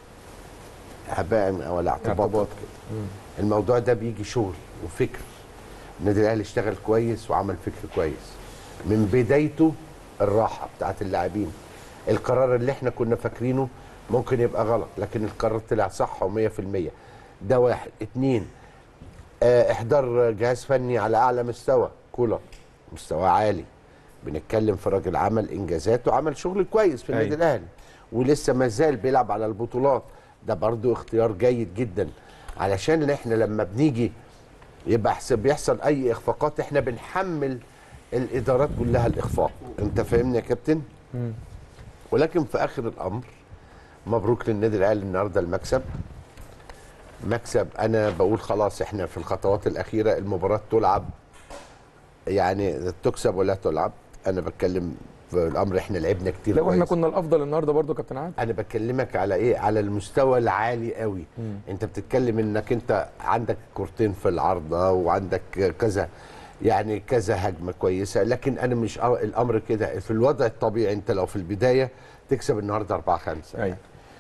هباء ولا اعتباط اعتباط كده الموضوع ده بيجي شغل وفكر النادي الاهلي اشتغل كويس وعمل فكر كويس من بدايته الراحه بتاعت اللاعبين القرار اللي احنا كنا فاكرينه ممكن يبقى غلط لكن القرار طلع صح و100% ده واحد اتنين آه، احضار جهاز فني على اعلى مستوى كولر مستوى عالي بنتكلم في راجل عمل انجازات وعمل شغل كويس في النادي أيوة. الاهلي ولسه ما زال بيلعب على البطولات ده برضو اختيار جيد جدا علشان احنا لما بنيجي يبقى حس- بيحصل اي اخفاقات احنا بنحمل الادارات كلها الاخفاق انت فاهمني يا كابتن ولكن في اخر الامر مبروك للنادي الاهلي النهارده المكسب مكسب انا بقول خلاص احنا في الخطوات الاخيره المباراه تلعب يعني تكسب ولا تلعب انا بتكلم في الامر احنا لعبنا كتير لا واحنا كويس. كنا الافضل النهارده برضه يا كابتن عادل انا بكلمك على ايه على المستوى العالي قوي انت بتتكلم انك انت عندك كورتين في العارضه وعندك كذا يعني كذا هجمه كويسه لكن انا مش أر- الامر كده في الوضع الطبيعي انت لو في البدايه تكسب النهارده 4 5 ايوه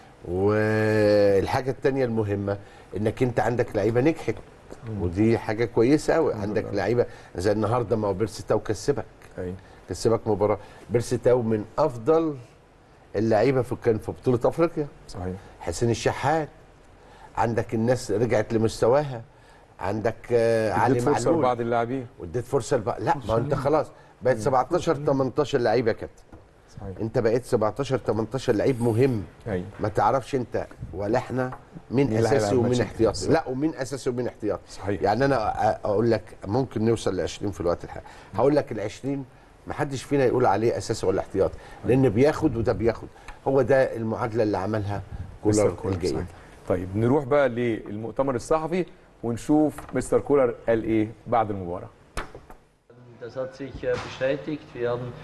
والحاجه الثانيه المهمه انك انت عندك لعيبه نجحت ودي حاجه كويسه قوي عندك لعيبه زي النهارده ما هو بيرسي تاو كسبك ايوه كسبك مباراه بيرسي تاو من افضل اللعيبه في كان في بطوله افريقيا صحيح حسين الشحات عندك الناس رجعت لمستواها عندك آه، علي اديت فرصه معلول لبعض اللاعبين واديت فرصه لبقى لا ما هو انت خلاص بقت 17 18 لعيبه يا كابتن صحيح انت بقيت 17 18 لعيب مهم ايوه ما تعرفش انت ولا احنا مين مين اللي اساسي هيلعب ومين ماتش احتياطي بالظبط. لا ومين اساسي ومين احتياطي صحيح. يعني انا أ- اقول لك ممكن نوصل ل 20 في الوقت الحالي هقول لك ال 20 ما حدش فينا يقول عليه اساسي ولا احتياطي لان بياخد وده بياخد هو ده المعادله اللي عملها مستر كولر كولر الجيد صحيح. طيب نروح بقى للمؤتمر الصحفي ونشوف مستر كولر قال ايه بعد المباراه Das hat sich äh, bestätigt. Wir haben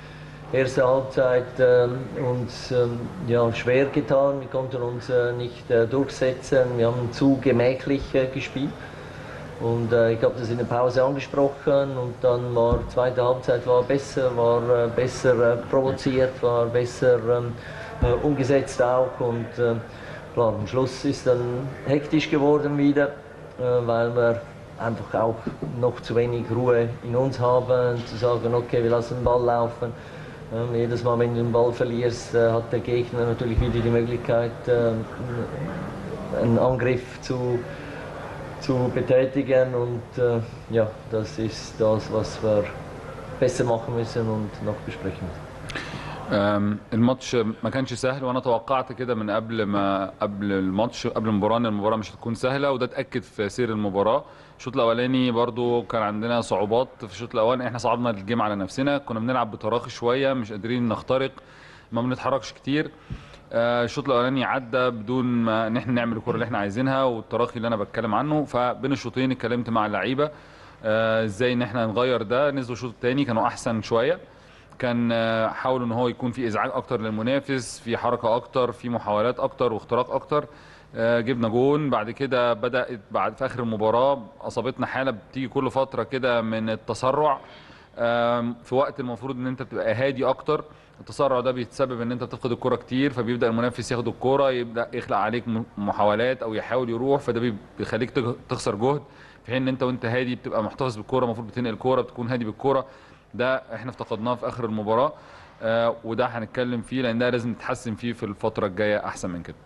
erste Halbzeit ähm, uns ähm, ja, schwer getan. Wir konnten uns äh, nicht äh, durchsetzen. Wir haben zu gemächlich äh, gespielt. Und äh, ich habe das in der Pause angesprochen und dann war die zweite Halbzeit war besser, war äh, besser äh, provoziert, war besser ähm, äh, umgesetzt auch und äh, klar, am Schluss ist dann hektisch geworden wieder, äh, weil wir einfach auch noch zu wenig Ruhe in uns haben, zu sagen, okay, wir lassen den Ball laufen. Ähm, jedes Mal, wenn du den Ball verlierst, äh, hat der Gegner natürlich wieder die Möglichkeit, äh, einen Angriff zu, zu betätigen und äh, ja, das ist das, was wir besser machen müssen und noch besprechen müssen. أم، الماتش ما كانش سهل وانا توقعت كده من قبل ما قبل الماتش قبل المباراه ان المباراه مش هتكون سهله وده اتاكد في سير المباراه الشوط الاولاني برضو كان عندنا صعوبات في الشوط الاولاني احنا صعدنا الجيم على نفسنا كنا بنلعب بتراخي شويه مش قادرين نخترق ما بنتحركش كتير آه، الشوط الاولاني عدى بدون ما ان احنا نعمل الكره اللي احنا عايزينها والتراخي اللي انا بتكلم عنه فبين الشوطين اتكلمت مع اللعيبه آه، ازاي ان احنا نغير ده نزلوا الشوط الثاني كانوا احسن شويه كان آه، حاول ان هو يكون في ازعاج اكتر للمنافس في حركه اكتر في محاولات اكتر واختراق اكتر آه، جبنا جون بعد كده بدات بعد في اخر المباراه اصابتنا حاله بتيجي كل فتره كده من التسرع آم، في وقت المفروض ان انت تبقى هادي اكتر التسرع ده بيتسبب ان انت تفقد الكره كتير فبيبدا المنافس ياخد الكره يبدا يخلق عليك م- محاولات او يحاول يروح فده بي- بيخليك تغ- تخسر جهد في حين ان انت وانت هادي بتبقى محتفظ بالكوره المفروض بتنقل الكوره بتكون هادي بالكوره ده احنا افتقدناه في اخر المباراه آه وده هنتكلم فيه لان ده لازم نتحسن فيه في الفتره الجايه احسن من كده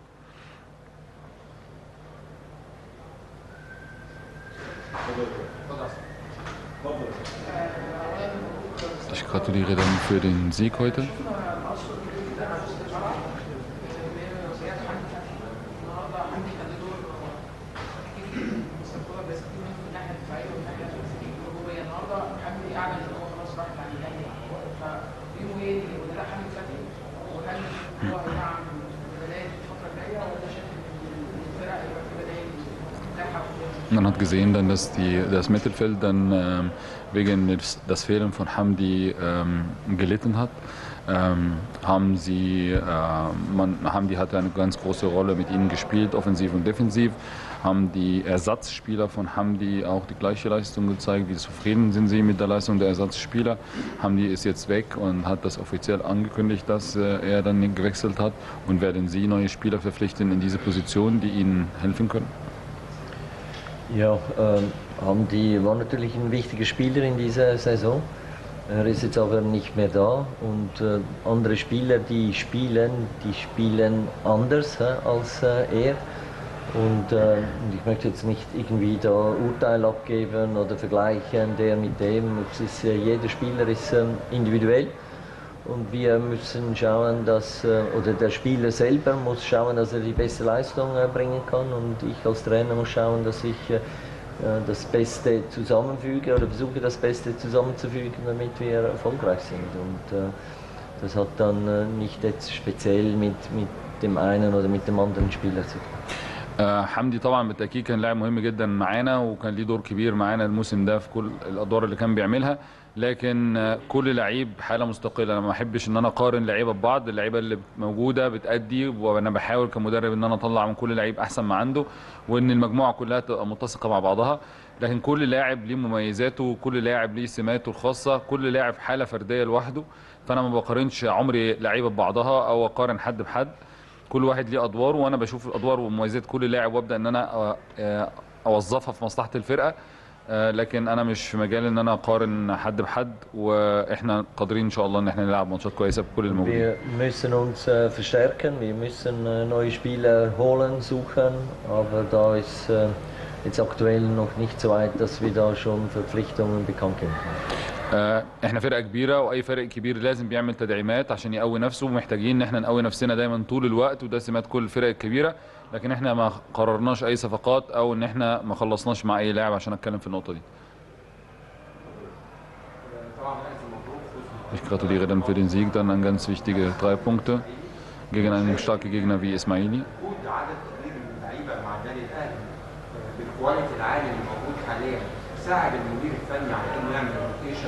Ich gratuliere dann für den Sieg heute. Man hat gesehen dann, dass die, das Mittelfeld dann ähm, wegen des, das Fehlen von Hamdi ähm, gelitten hat. Ähm, haben sie, äh, man, Hamdi hatte eine ganz große Rolle mit ihnen gespielt, offensiv und defensiv. Haben die Ersatzspieler von Hamdi auch die gleiche Leistung gezeigt? Wie zufrieden sind sie mit der Leistung der Ersatzspieler? Hamdi ist jetzt weg und hat das offiziell angekündigt, dass äh, er dann gewechselt hat. Und werden Sie neue Spieler verpflichten in diese Position, die Ihnen helfen können? Ja, ähm, Hamdi war natürlich ein wichtiger Spieler in dieser Saison. Er ist jetzt aber nicht mehr da und äh, andere Spieler, die spielen, die spielen anders hä, als äh, er. Und äh, und ich möchte jetzt nicht irgendwie da Urteil abgeben oder vergleichen, der mit dem. Es ist, äh, jeder Spieler ist ähm, individuell. Und wir müssen schauen, dass, äh, oder der Spieler selber muss schauen, dass er die beste Leistung äh, bringen kann. Und ich als Trainer muss schauen, dass ich äh, äh, das Beste zusammenfüge oder versuche, das Beste zusammenzufügen, damit wir erfolgreich sind. Und äh, das hat dann äh, nicht jetzt speziell mit, mit dem einen oder mit dem anderen Spieler zu tun. آه، حمدي طبعا بالتاكيد كان لاعب مهم جدا معانا وكان ليه دور كبير معانا الموسم ده في كل الادوار اللي كان بيعملها لكن آه، كل لعيب حاله مستقله انا ما احبش ان انا اقارن لعيبه ببعض اللعيبه اللي موجوده بتادي وانا بحاول كمدرب ان انا اطلع من كل لعيب احسن ما عنده وان المجموعه كلها تبقى متسقه مع بعضها لكن كل لاعب ليه مميزاته وكل لاعب ليه سماته الخاصه كل لاعب حاله فرديه لوحده فانا ما بقارنش عمري لعيبه ببعضها او اقارن حد بحد كل واحد ليه ادوار وانا بشوف الادوار ومميزات كل لاعب وابدا ان انا أ- آه، اوظفها في مصلحه الفرقه آه، لكن انا مش في مجال ان انا اقارن حد بحد واحنا قادرين ان شاء الله ان احنا نلعب ماتشات كويسه بكل الموجودين Wir müssen uns äh, verstärken, wir müssen äh, neue Spieler holen, suchen, aber da ist äh, jetzt aktuell noch nicht so weit, dass wir da schon Verpflichtungen bekannt geben können. آه، احنا فرقه كبيره واي فريق كبير لازم بيعمل تدعيمات عشان يقوي نفسه ومحتاجين ان احنا نقوي نفسنا دايما طول الوقت وده سمات كل الفرق الكبيره لكن احنا ما قررناش اي صفقات او ان احنا ما خلصناش مع اي لاعب عشان اتكلم في النقطه دي Ich gratuliere dann für den Sieg, dann an ganz wichtige drei Punkte gegen einen starken Gegner wie Ismaili. وجود عدد كبير من اللعيبه مع النادي الاهلي بالكواليتي العالي اللي موجود حاليا ساعد المدير الفني على انه يعمل روتيشن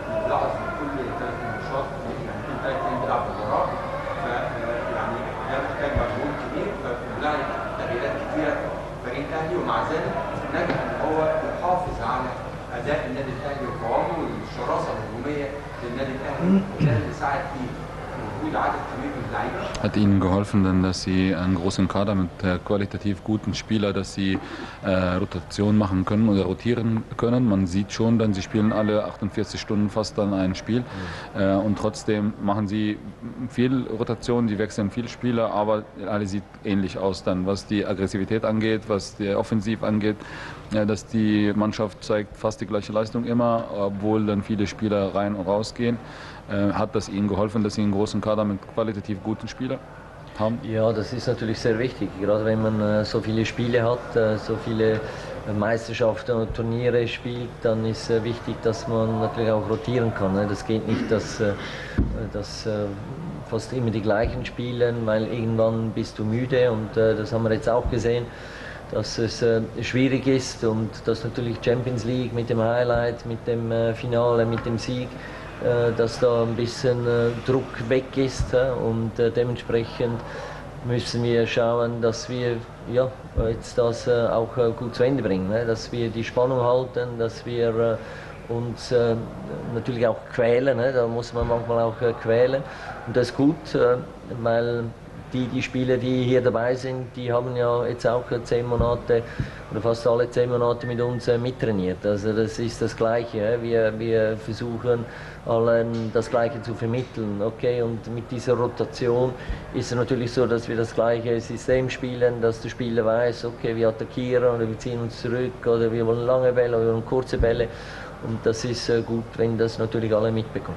بنلاحظ في كل ثلاث ماتشات يعني كل ثلاث ايام بيلعب مباراه ف يعني ده محتاج مجهود كبير فبنلاقي تغييرات كتيره في فريق الاهلي ومع ذلك نجح ان هو يحافظ على اداء النادي الاهلي وقوامه والشراسه الهجوميه للنادي الاهلي وده اللي ساعد فيه وجود عدد كبير من اللعيبه Hat Ihnen geholfen, denn dass Sie einen großen Kader mit äh, qualitativ guten Spielern, dass Sie äh, Rotation machen können oder rotieren können. Man sieht schon, dann Sie spielen alle 48 Stunden fast dann ein Spiel äh, und trotzdem machen Sie viel Rotation, Sie wechseln viele Spieler, aber alle sieht ähnlich aus dann, was die Aggressivität angeht, was die Offensiv angeht, äh, dass die Mannschaft zeigt fast die gleiche Leistung immer, obwohl dann viele Spieler rein und raus gehen. Äh, hat das Ihnen geholfen, dass Sie einen großen Kader mit qualitativ guten Spielern haben? Ja, das ist natürlich sehr wichtig. Gerade wenn man äh, so viele Spiele hat, äh, so viele äh, Meisterschaften und Turniere spielt, dann ist äh, wichtig, dass man natürlich auch rotieren kann. Ne? Das geht nicht, dass, äh, dass äh, fast immer die gleichen spielen, weil irgendwann bist du müde und äh, das haben wir jetzt auch gesehen dass es äh, schwierig ist und dass natürlich Champions League mit dem Highlight, mit dem äh, Finale, mit dem Sieg, äh, dass da ein bisschen äh, Druck weg ist äh, und äh, dementsprechend müssen wir schauen, dass wir ja, jetzt das äh, auch äh, gut zu Ende bringen, ne? dass wir die Spannung halten, dass wir äh, uns äh, natürlich auch quälen, ne? da muss man manchmal auch äh, quälen und das ist gut, äh, weil die, die Spieler, die hier dabei sind, die haben ja jetzt auch äh, zehn Monate oder fast alle zehn Monate mit uns äh, mittrainiert. Also das ist das Gleiche. äh. Wir, wir versuchen allen das Gleiche zu vermitteln. Okay, und mit dieser Rotation ist es natürlich so, dass wir das gleiche System spielen, dass der Spieler weiß, okay, wir attackieren oder wir ziehen uns zurück oder wir wollen lange Bälle oder wir wollen kurze Bälle. Und das ist äh, gut, wenn das natürlich alle mitbekommen.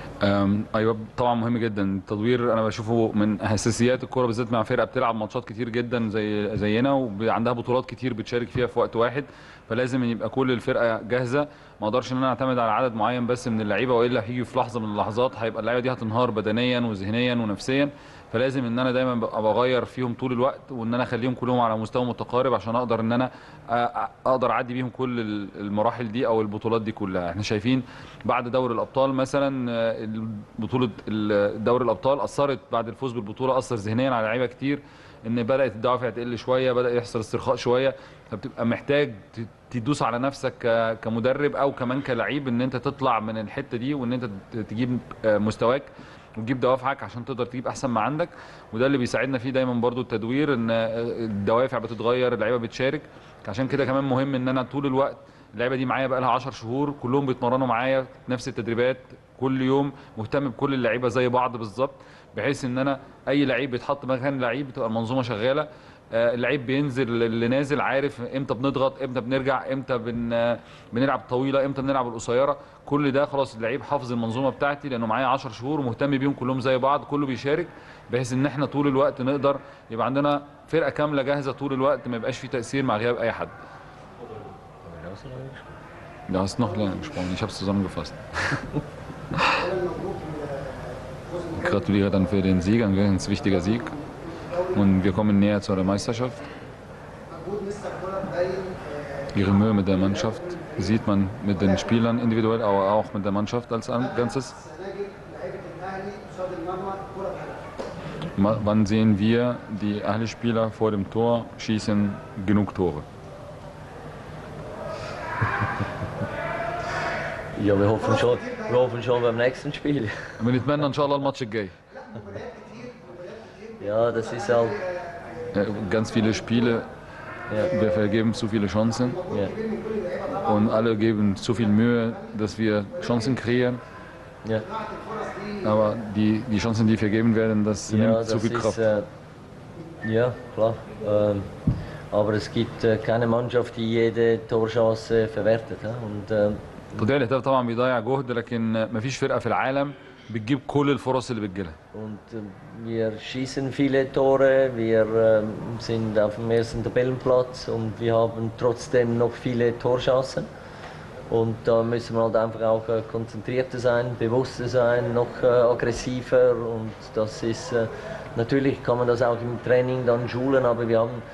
أم، ايوه طبعا مهم جدا التدوير انا بشوفه من اساسيات الكوره بالذات مع فرقه بتلعب ماتشات كتير جدا زي زينا وعندها بطولات كتير بتشارك فيها في وقت واحد فلازم يبقى كل الفرقه جاهزه ما اقدرش ان انا اعتمد على عدد معين بس من اللعيبه والا هيجي في لحظه من اللحظات هيبقى اللعيبه دي هتنهار بدنيا وذهنيا ونفسيا فلازم ان انا دايما ببقى بغير فيهم طول الوقت وان انا اخليهم كلهم على مستوى متقارب عشان اقدر ان انا أ- أ- اقدر اعدي بيهم كل ال- المراحل دي او البطولات دي كلها احنا شايفين بعد دوري الابطال مثلا آه، بطوله ال- دوري الابطال اثرت بعد الفوز بالبطوله اثر ذهنيا على لعيبه كتير ان بدات الدوافع تقل شويه بدا يحصل استرخاء شويه فبتبقى محتاج ت- تدوس على نفسك ك- كمدرب او كمان كلعيب ان انت تطلع من الحته دي وان انت ت- تجيب آه، مستواك وتجيب دوافعك عشان تقدر تجيب احسن ما عندك وده اللي بيساعدنا فيه دايما برضو التدوير ان آه، الدوافع بتتغير اللعيبه بتشارك عشان كده كمان مهم ان انا طول الوقت اللعيبه دي معايا بقى لها 10 شهور كلهم بيتمرنوا معايا نفس التدريبات كل يوم مهتم بكل اللعيبه زي بعض بالظبط بحيث ان انا اي لعيب بيتحط مكان لعيب بتبقى المنظومه شغاله آه، اللعيب بينزل اللي نازل عارف امتى بنضغط امتى بنرجع امتى بن آه، بنلعب طويله امتى بنلعب القصيره كل ده خلاص اللعيب حافظ المنظومه بتاعتي لانه معايا 10 شهور ومهتم بيهم كلهم زي بعض كله بيشارك بحيث ان احنا طول الوقت نقدر يبقى عندنا فرقه كامله جاهزه طول الوقت ما يبقاش في تاثير مع غياب اي حد Du hast noch länger gesprochen, ich habe es zusammengefasst. Ich gratuliere dann für den Sieg, ein ganz wichtiger Sieg. Und wir kommen näher zu der Meisterschaft. Ihre Mühe mit der Mannschaft sieht man mit den Spielern individuell, aber auch mit der Mannschaft als An- Ganzes. Ma- Wann sehen wir die Ahli-Spieler vor dem Tor schießen genug Tore? Ja, wir hoffen schon, wir hoffen schon beim nächsten Spiel. بنتمنى ان شاء الله الماتش الجاي Ja, das ist halt. Ja, ganz viele Spiele wir vergeben zu viele Chancen Ja. und alle geben zu viel Mühe dass wir Chancen kreieren Ja. aber die, die Chancen die vergeben werden das Ja, nimmt das zu viel ist, Kraft äh, ja, klar. Ähm, aber es gibt äh, keine Mannschaft, die jede Torchance verwertet. Ja? Und, ähm, تضييع الاهداف طبعا بيضيع جهد لكن مفيش فرقه في العالم بتجيب كل الفرص اللي بتجيلها und äh, wir schießen viele Tore, wir ähm, sind auf dem ersten Tabellenplatz und wir haben trotzdem noch viele Torchancen. Und da müssen wir halt einfach auch äh, konzentrierter sein, bewusster sein, noch äh, aggressiver. Und das ist, äh, natürlich kann man das auch im Training dann schulen, aber wir haben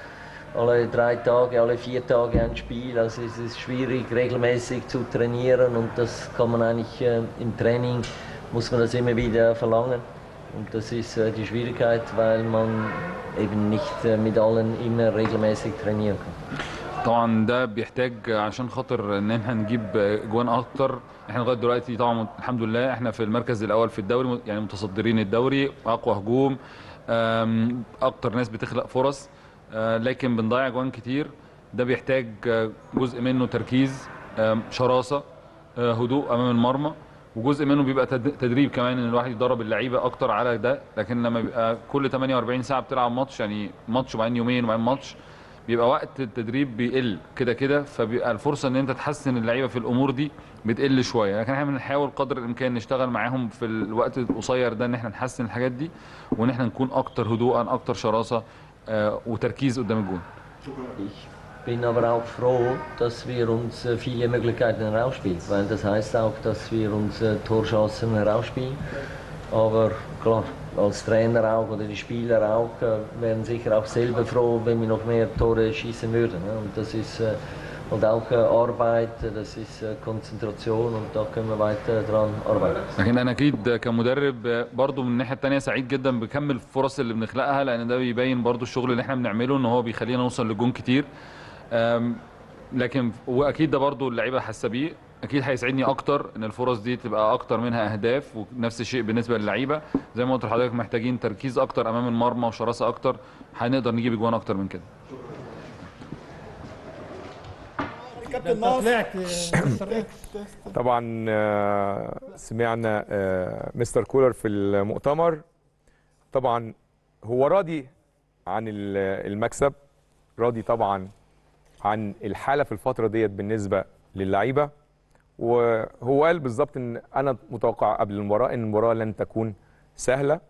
alle drei Tage, alle vier Tage ein Spiel. Also es ist schwierig, regelmäßig zu trainieren und das kann man eigentlich äh, im Training, muss man das immer wieder verlangen. Und das ist äh, die Schwierigkeit, weil man eben nicht äh, mit allen immer regelmäßig trainieren kann. طبعا ده بيحتاج عشان خاطر ان احنا نجيب جوان اكتر احنا لغايه دلوقتي طبعا الحمد لله احنا في المركز الاول في الدوري يعني متصدرين الدوري اقوى هجوم أم، اكتر ناس بتخلق فرص أه، لكن بنضيع جوان كتير ده بيحتاج أه، جزء منه تركيز أم، شراسه أه، هدوء امام المرمى وجزء منه بيبقى تد- تدريب كمان ان الواحد يدرب اللعيبه اكتر على ده لكن لما بيبقى كل 48 ساعه بتلعب ماتش يعني ماتش وبعدين يومين وبعدين ماتش بيبقى وقت التدريب بيقل كده كده فبيبقى الفرصه ان انت تحسن اللعيبه في الامور دي بتقل شويه لكن احنا بنحاول قدر الامكان نشتغل معاهم في الوقت القصير ده ان احنا نحسن الحاجات دي وان احنا نكون اكتر هدوءا اكتر شراسه آه، وتركيز قدام الجون Ich bin aber auch froh, dass wir uns äh, viele Möglichkeiten herausspielen, weil das heißt auch, dass wir uns äh, Torchancen herausspielen. Aber klar, als Trainer auch oder die Spieler auch äh, wären sicher auch selber froh, wenn wir noch mehr Tore schießen würden. Ne? Und das ist äh, und auch äh, Arbeit, äh, das ist äh, Konzentration und da können wir weiter dran arbeiten. لكن انا اكيد كمدرب برضو من الناحيه الثانيه سعيد جدا بكم الفرص اللي بنخلقها لان ده بيبين برضو الشغل اللي احنا بنعمله ان هو بيخلينا نوصل لجون كتير أم، لكن واكيد ده برضو اللعيبه حاسه بيه اكيد هيسعدني اكتر ان الفرص دي تبقى اكتر منها اهداف ونفس الشيء بالنسبه للعيبه زي ما قلت لحضرتك محتاجين تركيز اكتر امام المرمى وشراسه اكتر هنقدر نجيب اجوان اكتر من كده كابتن طلعت مستر اكس طبعا آه، سمعنا آه، مستر كولر في المؤتمر طبعا هو راضي عن ال- المكسب راضي طبعا عن الحاله في الفتره ديت بالنسبه للعيبه وهو قال بالظبط ان انا متوقع قبل المباراه ان المباراه لن تكون سهله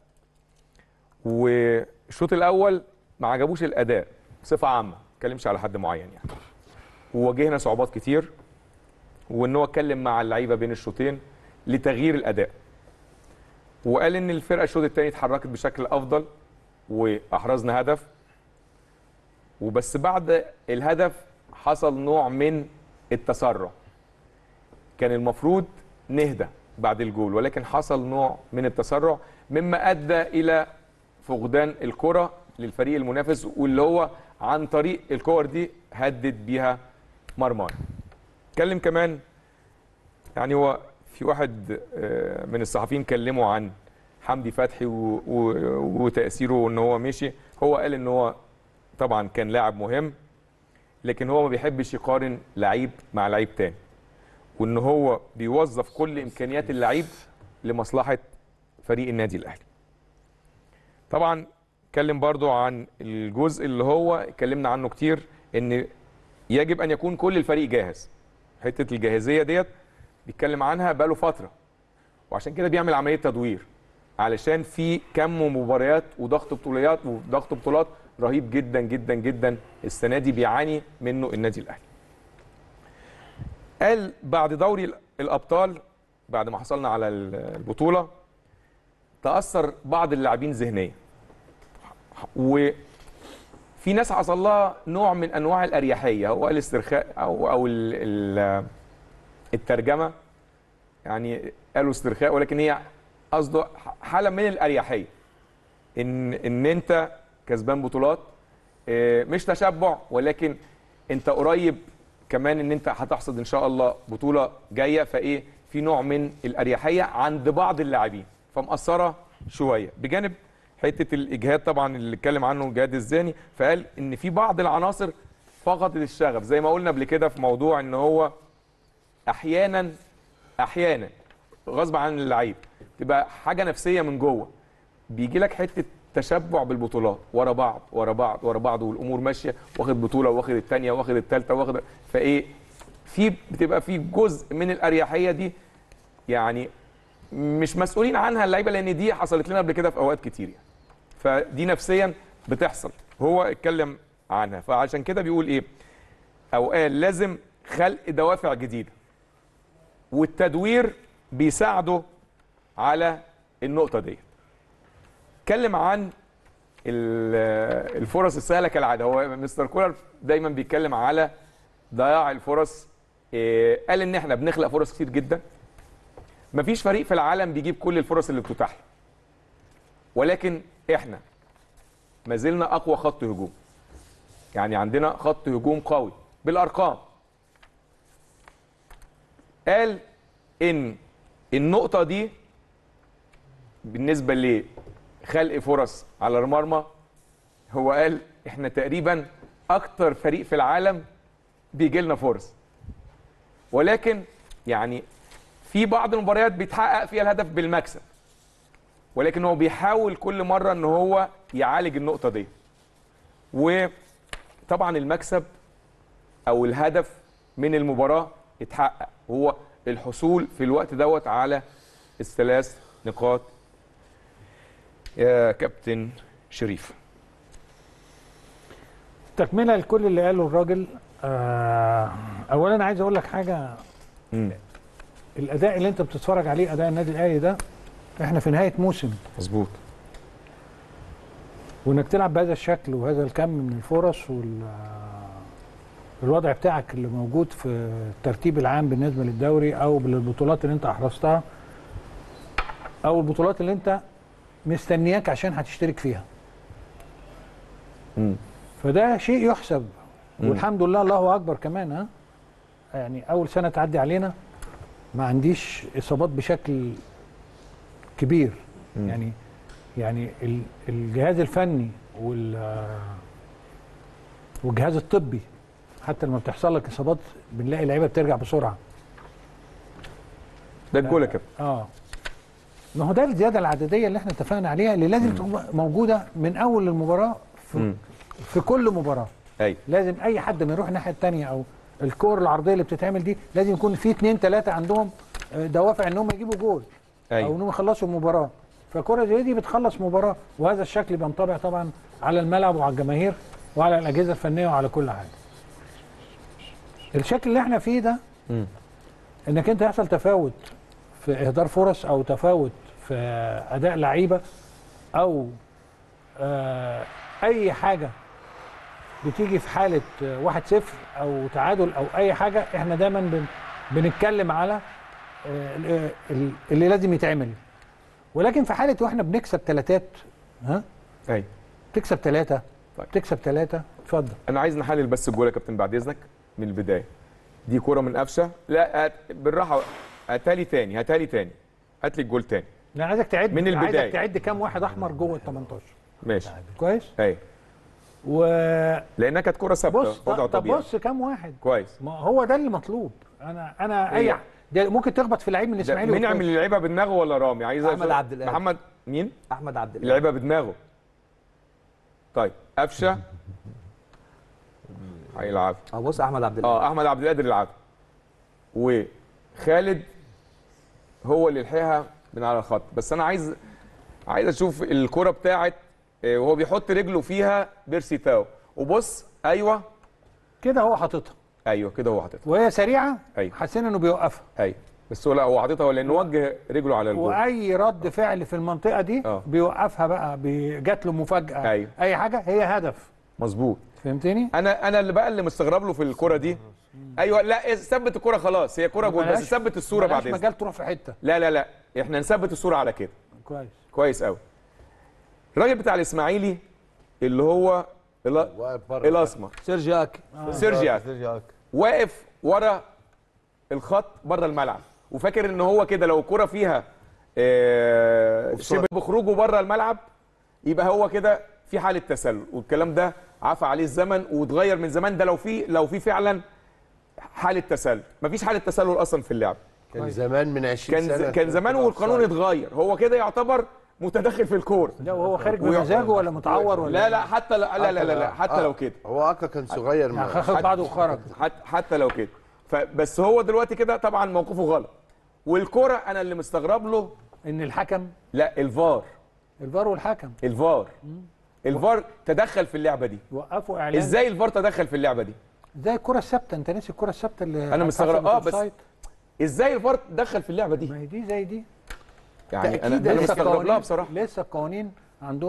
والشوط الاول ما عجبوش الاداء بصفه عامه ما اتكلمش على حد معين يعني وواجهنا صعوبات كتير وان هو اتكلم مع اللعيبه بين الشوطين لتغيير الاداء وقال ان الفرقه الشوط الثاني اتحركت بشكل افضل واحرزنا هدف وبس بعد الهدف حصل نوع من التسرع كان المفروض نهدى بعد الجول ولكن حصل نوع من التسرع مما ادى الى فقدان الكره للفريق المنافس واللي هو عن طريق الكور دي هدد بيها مرمان اتكلم كمان يعني هو في واحد آه، من الصحفيين كلمه عن حمدي فتحي و- و- وتاثيره ان هو مشي هو قال ان هو طبعا كان لاعب مهم لكن هو ما بيحبش يقارن لعيب مع لعيب تاني وان هو بيوظف كل امكانيات اللعيب لمصلحه فريق النادي الاهلي طبعا اتكلم برضو عن الجزء اللي هو اتكلمنا عنه كتير ان يجب ان يكون كل الفريق جاهز حته الجاهزيه ديت بيتكلم عنها بقاله فتره وعشان كده بيعمل عمليه تدوير علشان في كم مباريات وضغط بطوليات وضغط بطولات رهيب جدا جدا جدا السنه دي بيعاني منه النادي الاهلي قال بعد دوري الابطال بعد ما حصلنا على البطوله تاثر بعض اللاعبين ذهنيا وفي ناس حصل لها نوع من انواع الاريحيه هو الاسترخاء او او ال- ال- الترجمه يعني قالوا استرخاء ولكن هي قصده حاله من الاريحيه ان ان انت كسبان بطولات آه، مش تشبع ولكن انت قريب كمان ان انت هتحصد ان شاء الله بطوله جايه فايه في نوع من الاريحيه عند بعض اللاعبين فمأثره شويه بجانب حته الاجهاد طبعا اللي اتكلم عنه الجهاد الذهني فقال ان في بعض العناصر فقدت الشغف زي ما قلنا قبل كده في موضوع ان هو احيانا احيانا غصب عن اللعيب تبقى حاجه نفسيه من جوه بيجي لك حته تشبع بالبطولات ورا بعض ورا بعض ورا بعض والامور ماشيه واخد بطوله واخد الثانيه واخد الثالثه واخد فايه في بتبقى في جزء من الاريحيه دي يعني مش مسؤولين عنها اللعيبه لان دي حصلت لنا قبل كده في اوقات كتير يعني فدي نفسيا بتحصل هو اتكلم عنها فعشان كده بيقول ايه او قال لازم خلق دوافع جديده والتدوير بيساعده على النقطه دي اتكلم عن ال- الفرص السهله كالعاده هو مستر كولر دايما بيتكلم على ضياع الفرص إيه، قال ان احنا بنخلق فرص كتير جدا مفيش فريق في العالم بيجيب كل الفرص اللي بتتاح له ولكن احنا ما زلنا اقوى خط هجوم يعني عندنا خط هجوم قوي بالارقام قال ان النقطه دي بالنسبه لخلق فرص على المرمى هو قال احنا تقريبا اكتر فريق في العالم بيجي لنا فرص ولكن يعني في بعض المباريات بيتحقق فيها الهدف بالمكسب ولكن هو بيحاول كل مره ان هو يعالج النقطه دي وطبعا المكسب او الهدف من المباراه اتحقق هو الحصول في الوقت دوت على الثلاث نقاط يا كابتن شريف تكمله لكل اللي قاله الراجل آه اولا عايز اقول لك حاجه مم. الاداء اللي انت بتتفرج عليه اداء النادي الاهلي ده احنا في نهايه موسم مظبوط وانك تلعب بهذا الشكل وهذا الكم من الفرص وال الوضع بتاعك اللي موجود في الترتيب العام بالنسبه للدوري او للبطولات اللي انت احرزتها او البطولات اللي انت مستنياك عشان هتشترك فيها مم. فده شيء يحسب مم. والحمد لله الله اكبر كمان ها يعني اول سنه تعدي علينا ما عنديش اصابات بشكل كبير مم. يعني يعني ال- الجهاز الفني وال والجهاز الطبي حتى لما بتحصل لك اصابات بنلاقي اللعيبه بترجع بسرعه ده الجول يا كابتن اه ما هو ده الزياده العدديه اللي احنا اتفقنا عليها اللي لازم تكون موجوده من اول المباراه في, مم. في كل مباراه ايوه لازم اي حد ما يروح الناحيه الثانيه او الكور العرضيه اللي بتتعمل دي لازم يكون في اثنين ثلاثه عندهم آه، دوافع انهم يجيبوا جول او ايوه انهم يخلصوا المباراه فكره زي دي بتخلص مباراه وهذا الشكل بينطبع طبعا على الملعب وعلى الجماهير وعلى الاجهزه الفنيه وعلى كل حاجه الشكل اللي احنا فيه ده مم. انك انت يحصل تفاوت في اهدار فرص او تفاوت في اداء لعيبه او آه اي حاجه بتيجي في حاله آه، 1-0 او تعادل او اي حاجه احنا دايما بن بنتكلم على آه، ال- ال- اللي لازم يتعمل ولكن في حاله واحنا بنكسب ثلاثات ها ايوه تكسب ثلاثه طيب. تكسب ثلاثه اتفضل انا عايز نحلل بس الجول يا كابتن بعد اذنك من البدايه دي كوره من قفشه لا هات بالراحه هاتالي تاني هاتالي تاني هات لي الجول تاني انا عايزك تعد من البداية. عايزك تعد كام واحد احمر جوه ال 18 ماشي كويس ايوه و لانها كانت كوره ثابته بص وضع طب طبيعي بص كام واحد كويس ما هو ده اللي مطلوب انا انا إيه؟ اي ده ممكن تخبط في لعيب من ده الاسماعيلي مين وتخش. يعمل اللعيبه بدماغه ولا رامي عايز أحمد أشوف- عبد القادر. محمد مين احمد عبد الله اللعيبه بدماغه طيب قفشه هيلعب اه بص احمد عبد الله اه احمد عبد القادر يلعب وخالد هو اللي لحقها من على الخط بس انا عايز عايز اشوف الكره بتاعت آه، وهو بيحط رجله فيها بيرسي تاو وبص ايوه كده هو حاططها ايوه كده هو حاططها وهي سريعه أيوة. حسينا انه بيوقفها ايوه بس هو لا هو حاططها لانه وجه رجله على الجول واي رد فعل في المنطقه دي آه. بيوقفها بقى بي- جات له مفاجاه أيوة. اي حاجه هي هدف مظبوط فهمتني انا انا اللي بقى اللي مستغرب له في الكره دي ايوه لا ثبت الكره خلاص هي كره جول بس ملهاش- ثبت الصوره ملهاش بعد إذنك. مجال تروح في حته لا لا لا احنا نثبت الصوره على كده كويس كويس قوي الراجل بتاع الاسماعيلي اللي هو الأ- واقف بره الاسمر سيرجياك سيرجيا سيرجياك واقف ورا الخط بره الملعب وفاكر ان هو كده لو الكره فيها آه، شبه بخروجه بره الملعب يبقى هو كده في حاله تسلل والكلام ده عفى عليه الزمن واتغير من زمان ده لو في لو في فعلا حاله تسلل مفيش حاله تسلل اصلا في اللعب كان زمان من 20 كان سنه ز- كان زمان والقانون اتغير هو كده يعتبر متدخل في الكوره ده وهو خارج ويع- بمزاجه ولا متعور ولا لا لا حتى لا لا لا, لا, لا حتى لو كده هو اكا كان صغير يعني ما خد بعضه وخرج حتى, حتى لو كده فبس هو دلوقتي كده طبعا موقفه غلط والكرة انا اللي مستغرب له ان الحكم لا الفار الفار والحكم الفار الفار تدخل في اللعبه دي وقفوا اعلان ازاي الفار تدخل في اللعبه دي زي الكره الثابته انت ناسي الكره الثابته اللي أنا مستغرب. اتحسبت آه، بس أوفسايد؟ ازاي الفار تدخل في اللعبه دي ما هي دي زي دي يعني انا تأكيد انا لسه مستغرب لها القوانين- بصراحه لسه القوانين عندهم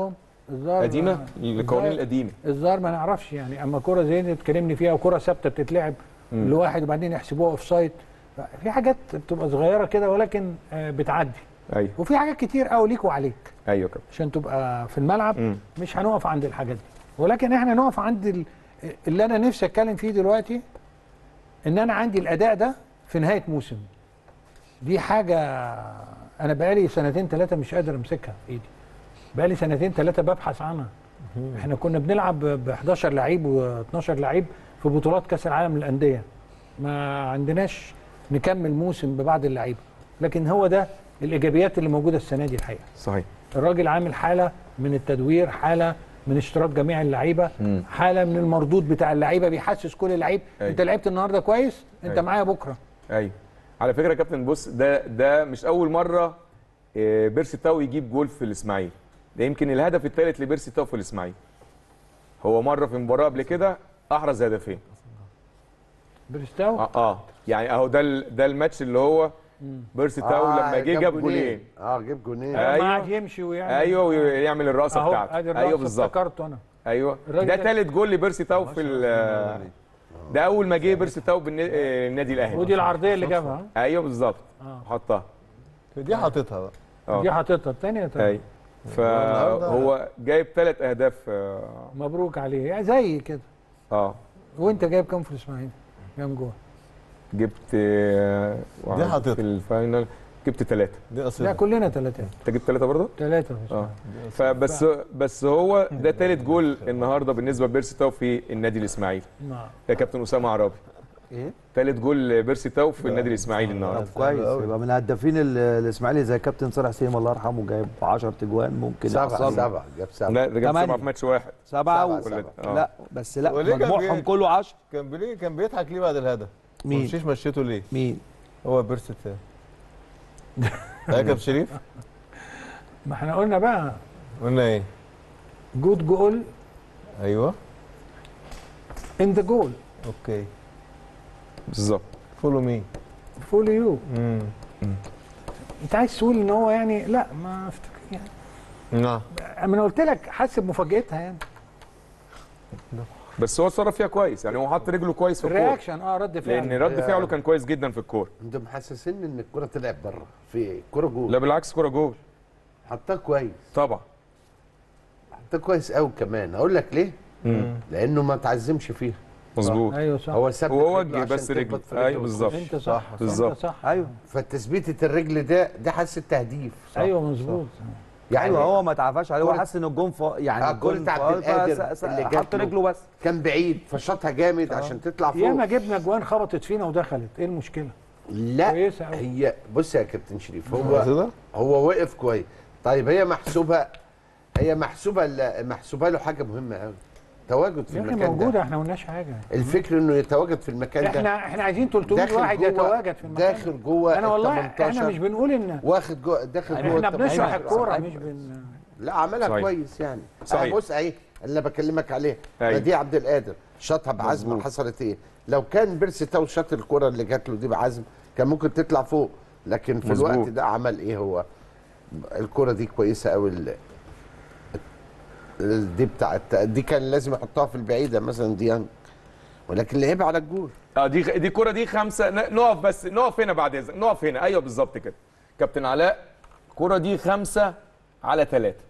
الظاهر قديمه القوانين الظاهر- القديمه الظاهر ما نعرفش يعني اما كره زي دي تكلمني فيها وكره ثابته بتتلعب مم. لواحد وبعدين يحسبوها اوف سايد في حاجات بتبقى صغيره كده ولكن آه، بتعدي ايوه وفي حاجات كتير قوي ليك وعليك ايوه كده عشان تبقى في الملعب مم. مش هنقف عند الحاجات دي ولكن احنا نقف عند ال- اللي انا نفسي اتكلم فيه دلوقتي ان انا عندي الاداء ده في نهايه موسم دي حاجه انا بقالي سنتين ثلاثه مش قادر امسكها في ايدي بقالي سنتين ثلاثه ببحث عنها احنا كنا بنلعب ب 11 لعيب و12 لعيب في بطولات كاس العالم للانديه ما عندناش نكمل موسم ببعض اللعيبه لكن هو ده الايجابيات اللي موجوده السنه دي الحقيقه صحيح الراجل عامل حاله من التدوير حاله من اشتراك جميع اللعيبه مم. حاله من المردود بتاع اللعيبه بيحسس كل لعيب أيوة. انت لعبت النهارده كويس انت أيوة. معايا معايا بكره ايوه على فكره يا كابتن بص ده ده مش اول مره آه، بيرسي تاو يجيب جول في الاسماعيلي ده يمكن الهدف الثالث لبيرسي تاو في الاسماعيلي هو مره في مباراه قبل كده احرز هدفين بريستاو اه, آه. يعني اهو ده ال- ده الماتش اللي هو بيرسي تاو لما جه جاب جولين اه جاب جولين آه. أيوة. أيوة. قعد يمشي ويعمل ايوه ويعمل الرقصه اهو بتاعته ادي ايوه الرقصة بالظبط افتكرته انا ايوه الراجل ده ده- ثالث جول لبيرسي تاو في ال- ده اول ما جه بيرسي تاو بالن- آه، النادي الاهلي ودي العرضيه اللي جابها ايوه بالظبط آه. حطها دي حاططها بقى اه دي حاططها الثانيه ايوه فهو جايب ثلاث اهداف اه مبروك عليه يعني زي كده آه. وانت جايب كام في الاسماعيلي كام جول جبت آه، دي حاططها. في الفاينل جبت ثلاثه دي لا اصلا كلنا ثلاثه انت جبت ثلاثه برضه؟ ثلاثه في اه الإسماعيلي. فبس بس هو ده ثالث جول النهارده بالنسبه لبيرسي تاو في النادي الاسماعيلي نعم. يا كابتن اسامه عرابي ايه ثالث جول لبيرسي تاو في النادي الاسماعيلي النهارده كويس يبقى من هدافين ال- الاسماعيلي زي كابتن صالح سليم الله يرحمه جايب 10 تجوان ممكن سبعة يحصل. سبعة جاب سبعة لا ده جاب تمانية. سبعه في ماتش واحد سبعة و... سبعة. آه. لا بس لا وليه كان مجموعهم بي- كله 10 كان بليه كان بيضحك ليه بعد الهدف مين؟ مشيش مشيته ليه مين؟ هو بيرسي تاو يا كابتن شريف ما احنا قلنا بقى قلنا ايه جود جول ايوه ان ذا جول اوكي بالظبط فولو مي فول يو امم انت عايز تقول ان هو يعني لا ما افتكر يعني نعم اما انا قلت لك حاسب مفاجاتها يعني بس هو اتصرف فيها كويس يعني هو حط رجله كويس في الكوره الرياكشن اه رد فعل لان رد فعله كان كويس جدا في الكوره انتوا محسسين ان الكرة طلعت بره في كرة جول لا بالعكس كوره جول حطها كويس طبعا حطها كويس قوي كمان اقول لك ليه؟ مم. لانه ما تعزمش فيها مظبوط ايوه صح هو ثبت وهو رجله وجه عشان بس تخبط رجله في رجله ايوه بالظبط انت صح بالظبط. انت صح ايوه فتثبيتة الرجل ده ده حس التهديف ايوه مظبوط يعني ايوه هو ما تعرفش عليه هو كرة- حس ان الجون فا... يعني آه، الجون كرة عبد فاول، القادر فس- اللي حط جات له. رجله بس كان بعيد فشاطها جامد عشان تطلع فوق ياما جبنا جوان خبطت فينا ودخلت ايه المشكله لا كويسة أوي. هي بص يا كابتن شريف هو هو كده هو وقف كويس طيب هي محسوبه هي محسوبه ل- محسوبه له حاجه مهمه قوي تواجد في يا اخي المكان موجوده ده احنا ما قلناش حاجه الفكر انه يتواجد في المكان ده احنا احنا عايزين 300 داخل واحد جوه- يتواجد في المكان داخل جوه انا والله ال احنا 18 مش بنقول ان واخد جوه داخل جوه احنا ال بنشرح 18. الكوره مش بن لا عملها صحيح. كويس يعني صحيح. آه بص اهي اللي أنا بكلمك عليه أيوة. دي عبد القادر شاطها بعزم مظبوط. حصلت ايه لو كان بيرسي تاو شاط الكره اللي جات له دي بعزم كان ممكن تطلع فوق لكن في مظبوط. الوقت ده عمل ايه هو الكره دي كويسه قوي ال- ال- دي بتاعت دي كان لازم يحطها في البعيده مثلا ديانج ولكن لعبها على الجول اه دي دي الكوره دي خمسه ن- نقف بس نقف هنا بعد اذنك نقف هنا ايوه بالظبط كده كابتن علاء الكوره دي خمسه على ثلاثه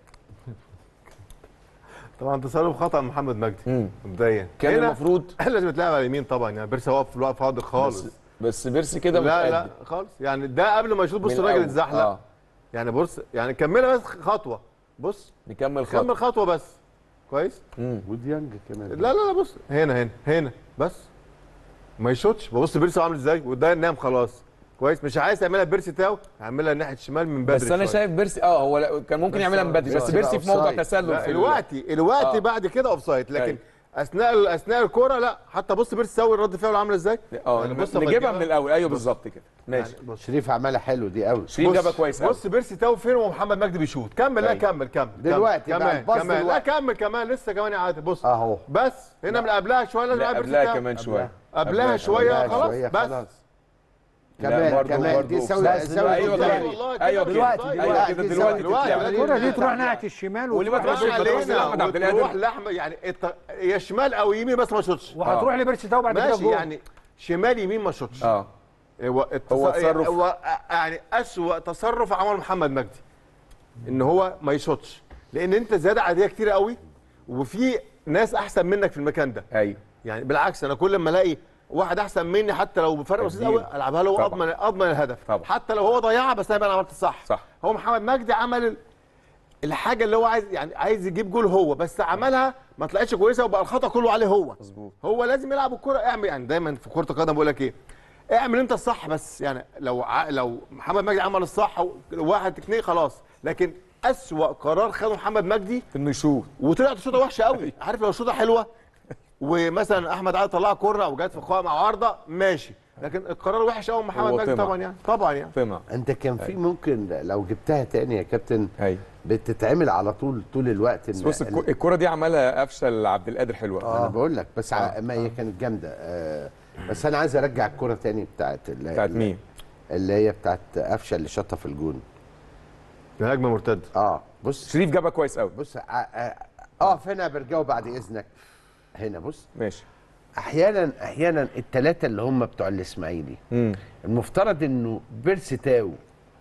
طبعا تصرف خطا محمد مجدي مبدئيا كان هنا المفروض لازم يتلعب على اليمين طبعا يعني بيرسي واقف في الوقت فاضي خالص بس, بس بيرسي كده لا لا متقدم. خالص يعني ده قبل ما يشوط بص من الراجل الأول. اتزحلق آه. يعني بص يعني كملها بس خطوه بص نكمل كمل خط خطوه بس كويس وديانج كمان لا لا لا بص هنا هنا هنا بس ما يشوطش ببص بيرسي عامل ازاي وده نام خلاص كويس مش عايز تعملها بيرسي تاو اعملها ناحيه الشمال من بدري بس انا شوية. شايف بيرسي اه هو لا- كان ممكن يعملها من بدري بس بيرسي بيرسي بقى في موضع أوفسايد. تسلل لا في ال- الوقتي الوقتي آه. بعد كده اوف سايد لكن أيوة. اثناء اثناء الكوره لا حتى بص بيرسي سوي رد فعله عامله ازاي اه يعني بص لما نجيبها تجيبها- من الاول ايوه بالظبط كده ماشي يعني بص شريف عملها حلو دي قوي شريف جابها كويس قوي بص بيرسي تاو فين ومحمد مجدي بيشوط كمل لا أيوة. كمل كمل دلوقتي كمل بقى كمان الباص كمان لا دلوقتي. كمل كمان لسه كمان يا عادل بص اهو بس هنا من قبلها شويه لازم لا يلعب بيرسي قبلها تاو كمان شويه قبلها شويه قبلها خلاص شوية بس خلاص. كمان برضه- كمان برضه دي أوفسايد. زاويه بس زاويه ايوه قدام. طبعا والله كده ايوه كده دلوقتي- ايوه دلوقتي- كده دي دلوقتي دلوقتي- تتلعب. دلوقتي- الكره دي تروح يعني- ناحيه الشمال وليه ما وتروح تروحش تروح لأحمد علينا عبد القادر. وتروح لاحمد يعني الت... يا شمال او يمين بس ما شوتش وهتروح لبيرسي تاو بعد كده ماشي جول يعني شمال يمين ما شوتش اه هو التص... هو تصرف- هو يعني اسوأ تصرف عمله محمد مجدي ان هو ما يشوتش لان انت زياده عاديه كتير قوي وفي ناس احسن منك في المكان ده ايوه يعني بالعكس انا كل ما الاقي واحد احسن مني حتى لو بفرق بسيط أديله. قوي العبها له طبعا. واضمن اضمن الهدف طبعا. حتى لو هو ضيعها بس انا بقى عملت الصح صح. هو محمد مجدي عمل ال- الحاجه اللي هو عايز يعني عايز يجيب جول هو بس عملها ما طلعتش كويسه وبقى الخطا كله عليه هو مظبوط هو لازم يلعب الكرة اعمل يعني دايما في كرة القدم بقول لك ايه اعمل انت الصح بس يعني لو ع... لو محمد مجدي عمل الصح و- واحد اتنين خلاص لكن اسوأ قرار خده محمد مجدي انه يشوط وطلعت الشوطه وحشه قوي عارف لو الشوطه حلوه ومثلا احمد علي طلعها كوره وجت في قائم او عارضه ماشي لكن القرار وحش قوي محمد هو مجدي طمع. طبعا يعني طبعا يعني طمع انت كان في ممكن لو جبتها تاني يا كابتن ايوه بتتعمل على طول طول الوقت بس إن- بص الكو- الكرة دي عملها قفشه لعبد القادر حلوه انا بقول لك بس ع- ما هي كانت جامده آه بس انا عايز ارجع الكره تاني بتاعت اللي بتاعت مين؟ اللي هي بتاعت قفشه اللي شاطها في الجون هجمه مرتده اه بص شريف جابها كويس قوي بص ع- ع- اقف هنا يا برجاوي بعد اذنك هنا بص ماشي احيانا احيانا الثلاثه اللي هم بتوع الاسماعيلي امم المفترض انه بيرسي تاو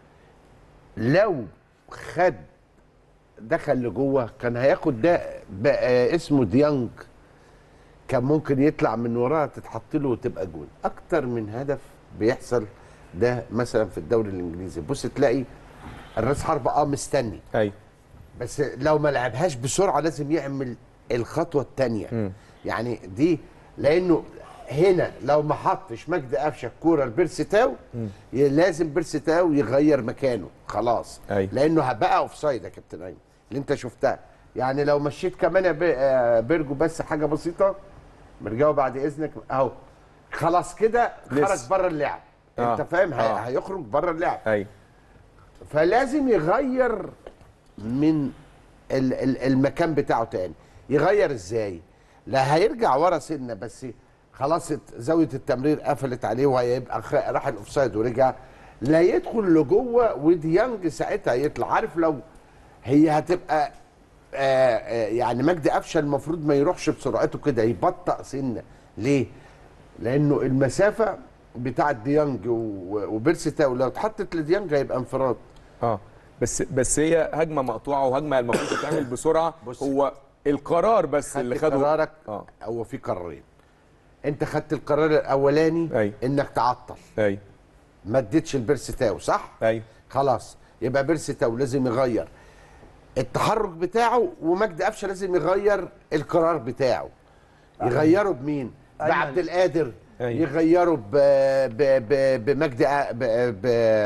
لو خد دخل لجوه كان هياخد ده بقى اسمه ديانج كان ممكن يطلع من وراها تتحط له وتبقى جول اكتر من هدف بيحصل ده مثلا في الدوري الانجليزي بص تلاقي الراس حربة اه مستني ايوه بس لو ما لعبهاش بسرعه لازم يعمل الخطوه الثانيه مم. يعني دي لانه هنا لو ما حطش مجدي قفشه الكوره لبيرسي تاو ي- لازم بيرسي تاو يغير مكانه خلاص أيوة. لانه هبقى اوف سايد يا كابتن ايمن اللي انت شفتها يعني لو مشيت كمان يا بي- آه، بيرجو بس حاجه بسيطه مرجعوا بعد اذنك اهو خلاص كده خرج لسه. بره اللعب آه. انت فاهم هي- آه. هيخرج بره اللعب ايوه فلازم يغير من ال- ال- المكان بتاعه تاني يغير ازاي لا هيرجع ورا سنه بس خلاص ات- زاويه التمرير قفلت عليه وهيبقى خ- راح الاوفسايد ورجع لا يدخل لجوه وديانج ساعتها يطلع عارف لو هي هتبقى آه آه يعني مجدي قفشه المفروض ما يروحش بسرعته كده يبطأ سنه ليه؟ لانه المسافه بتاعت ديانج و- وبيرسي تاو لو اتحطت لديانج هيبقى انفراد اه بس بس هي هجمه مقطوعه وهجمه المفروض تتعمل بسرعه هو القرار بس اللي خدت خده قرارك اه هو في قرارين انت خدت القرار الاولاني أيوة. انك تعطل ايوه ما اديتش البيرسي تاو صح ايوه خلاص يبقى بيرسي تاو لازم يغير التحرك بتاعه ومجدي قفشه لازم يغير القرار بتاعه يغيره بمين أيمن. بعبد القادر أيوة. يغيره ب... ب... ب... بمجدي ق- ب... ب...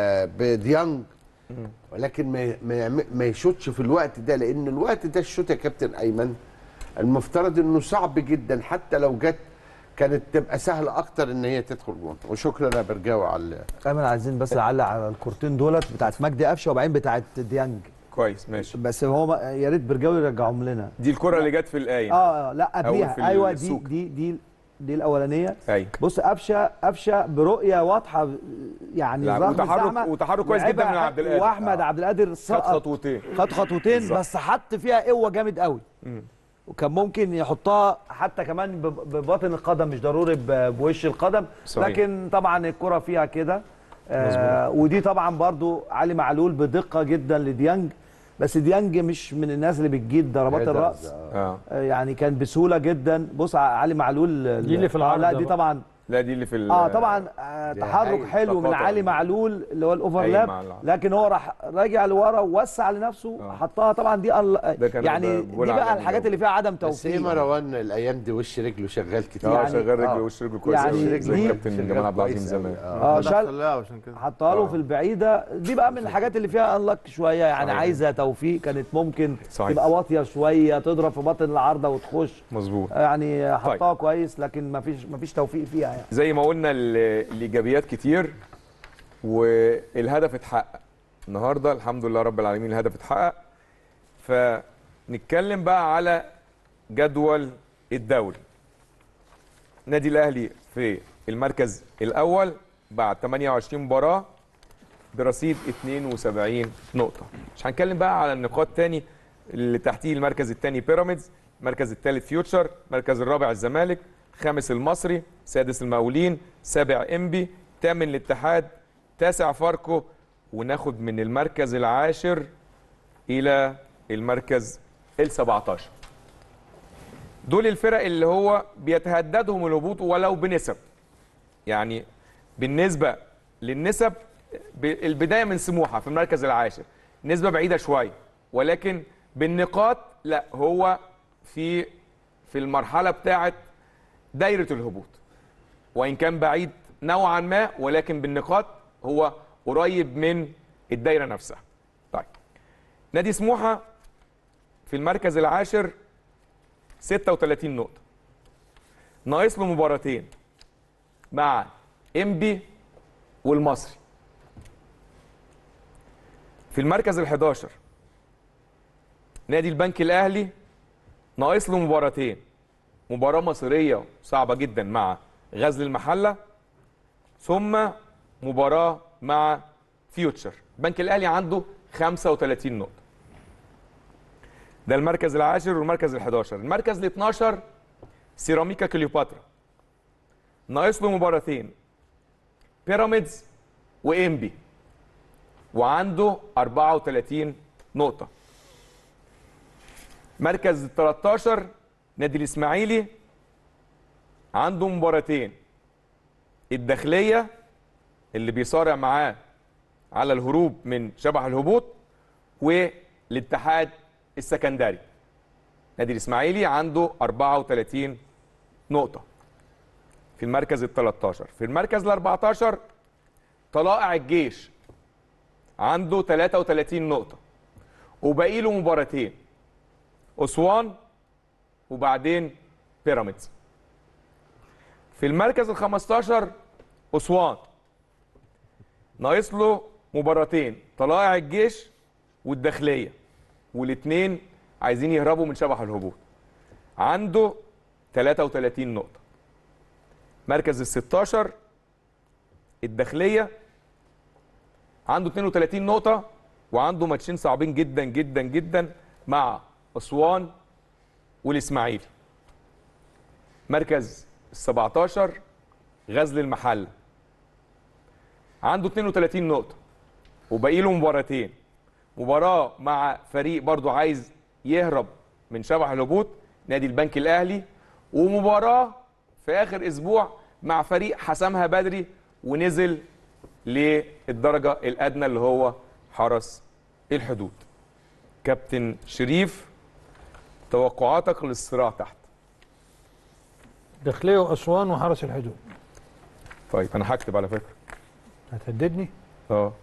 بديانج ولكن ما ما يعم- ما يشوتش في الوقت ده لان الوقت ده الشوت يا كابتن ايمن المفترض انه صعب جدا حتى لو جت كانت تبقى سهله اكتر ان هي تدخل جون وشكرا يا برجاوي على ايمن عايزين بس نعلق على الكورتين دولت بتاعت مجدي قفشه وبعدين بتاعت ديانج كويس ماشي بس هو ما- يا ريت برجاوي يرجعهم لنا دي الكره اللي جت في القايم اه آه، لا أول قبليها في ايوه دي السوق. دي دي دي الاولانيه ايوه بص قفشه قفشه برؤيه واضحه يعني لا، رغم وتحرك- الزحمة وتحرك كويس جدا لعبها من عبد القادر. واحمد آه. عبد القادر خد سقط خطوتين خد خطوتين بس حط فيها قوه جامد قوي مم. وكان ممكن يحطها حتى كمان بب- بباطن القدم مش ضروري ب- بوش القدم صحيح. لكن طبعا الكره فيها كده آه ودي طبعا برضو علي معلول بدقه جدا لديانج بس ديانج مش من الناس اللي بتجيد ضربات الراس اه آه، يعني كان بسهوله جدا بص ع- علي معلول دي اللي في العرض لا ده دي بقى. طبعا لا دي اللي في ال- اه طبعا آه دي تحرك هايل. حلو من تقاطع. علي معلول اللي هو هايل الاوفرلاب مع العرض. لكن هو راح راجع لورا ووسع لنفسه آه. حطها طبعا دي ال- ده كان يعني ده جول دي بقى عالمي الحاجات ده. اللي فيها عدم بس ايه توفيق مروان الايام دي وش رجله شغال كتير اه يعني- شغال رجله آه. وش رجله كويس يعني قوي زي دي- كابتن شغال جمال عبد العظيم كويس زمان أوي. آه. اه شال دخلها عشان كده حطها له آه. في البعيده دي بقى من الحاجات اللي فيها انلك شويه يعني صحيح. عايزه توفيق كانت ممكن صحيح. تبقى واطيه شويه تضرب في بطن العارضه وتخش مظبوط يعني حطها كويس لكن ما فيش ما فيش توفيق فيها يعني زي ما قلنا ال- الايجابيات كتير والهدف اتحقق النهارده الحمد لله رب العالمين الهدف اتحقق فنتكلم بقى على جدول الدوري نادي الاهلي في المركز الاول بعد 28 مباراه برصيد 72 نقطه مش هنتكلم بقى على النقاط تاني اللي تحتيه المركز الثاني بيراميدز المركز الثالث فيوتشر المركز الرابع الزمالك خامس المصري سادس المقاولين سابع انبي ثامن الاتحاد تاسع فاركو وناخد من المركز العاشر الى المركز ال 17 دول الفرق اللي هو بيتهددهم الهبوط ولو بنسب يعني بالنسبه للنسب ب- البدايه من سموحه في المركز العاشر نسبه بعيده شويه ولكن بالنقاط لا هو في في المرحله بتاعه دايره الهبوط وان كان بعيد نوعا ما ولكن بالنقاط هو قريب من الدايره نفسها طيب نادي سموحه في المركز العاشر 36 نقطه ناقص له مباراتين مع انبي والمصري في المركز ال11 نادي البنك الاهلي ناقص له مباراتين مباراه مصيريه صعبه جدا مع غزل المحله ثم مباراه مع فيوتشر البنك الاهلي عنده 35 نقطه ده المركز العاشر والمركز ال11 المركز ال12 سيراميكا كليوباترا ناقص له مباراتين بيراميدز وانبي وعنده 34 نقطة مركز ال 13 نادي الإسماعيلي عنده مباراتين الداخلية اللي بيصارع معاه على الهروب من شبح الهبوط والاتحاد السكندري نادي الإسماعيلي عنده 34 نقطة في المركز ال 13 في المركز ال 14 طلائع الجيش عنده 33 نقطة وباقي له مباراتين أسوان وبعدين بيراميدز في المركز ال 15 أسوان ناقص له مباراتين طلائع الجيش والداخلية والاثنين عايزين يهربوا من شبح الهبوط عنده 33 نقطة مركز ال 16 الداخلية عنده 32 نقطة وعنده ماتشين صعبين جدا جدا جدا مع أسوان والإسماعيلي مركز ال 17 غزل المحلة عنده 32 نقطة وباقي له مباراتين مباراة مع فريق برضو عايز يهرب من شبح الهبوط نادي البنك الأهلي ومباراة في آخر أسبوع مع فريق حسمها بدري ونزل للدرجة الأدنى اللي هو حرس الحدود كابتن شريف توقعاتك للصراع تحت داخليه واسوان وحرس الحدود طيب أنا هكتب على فكرة هتهددني اه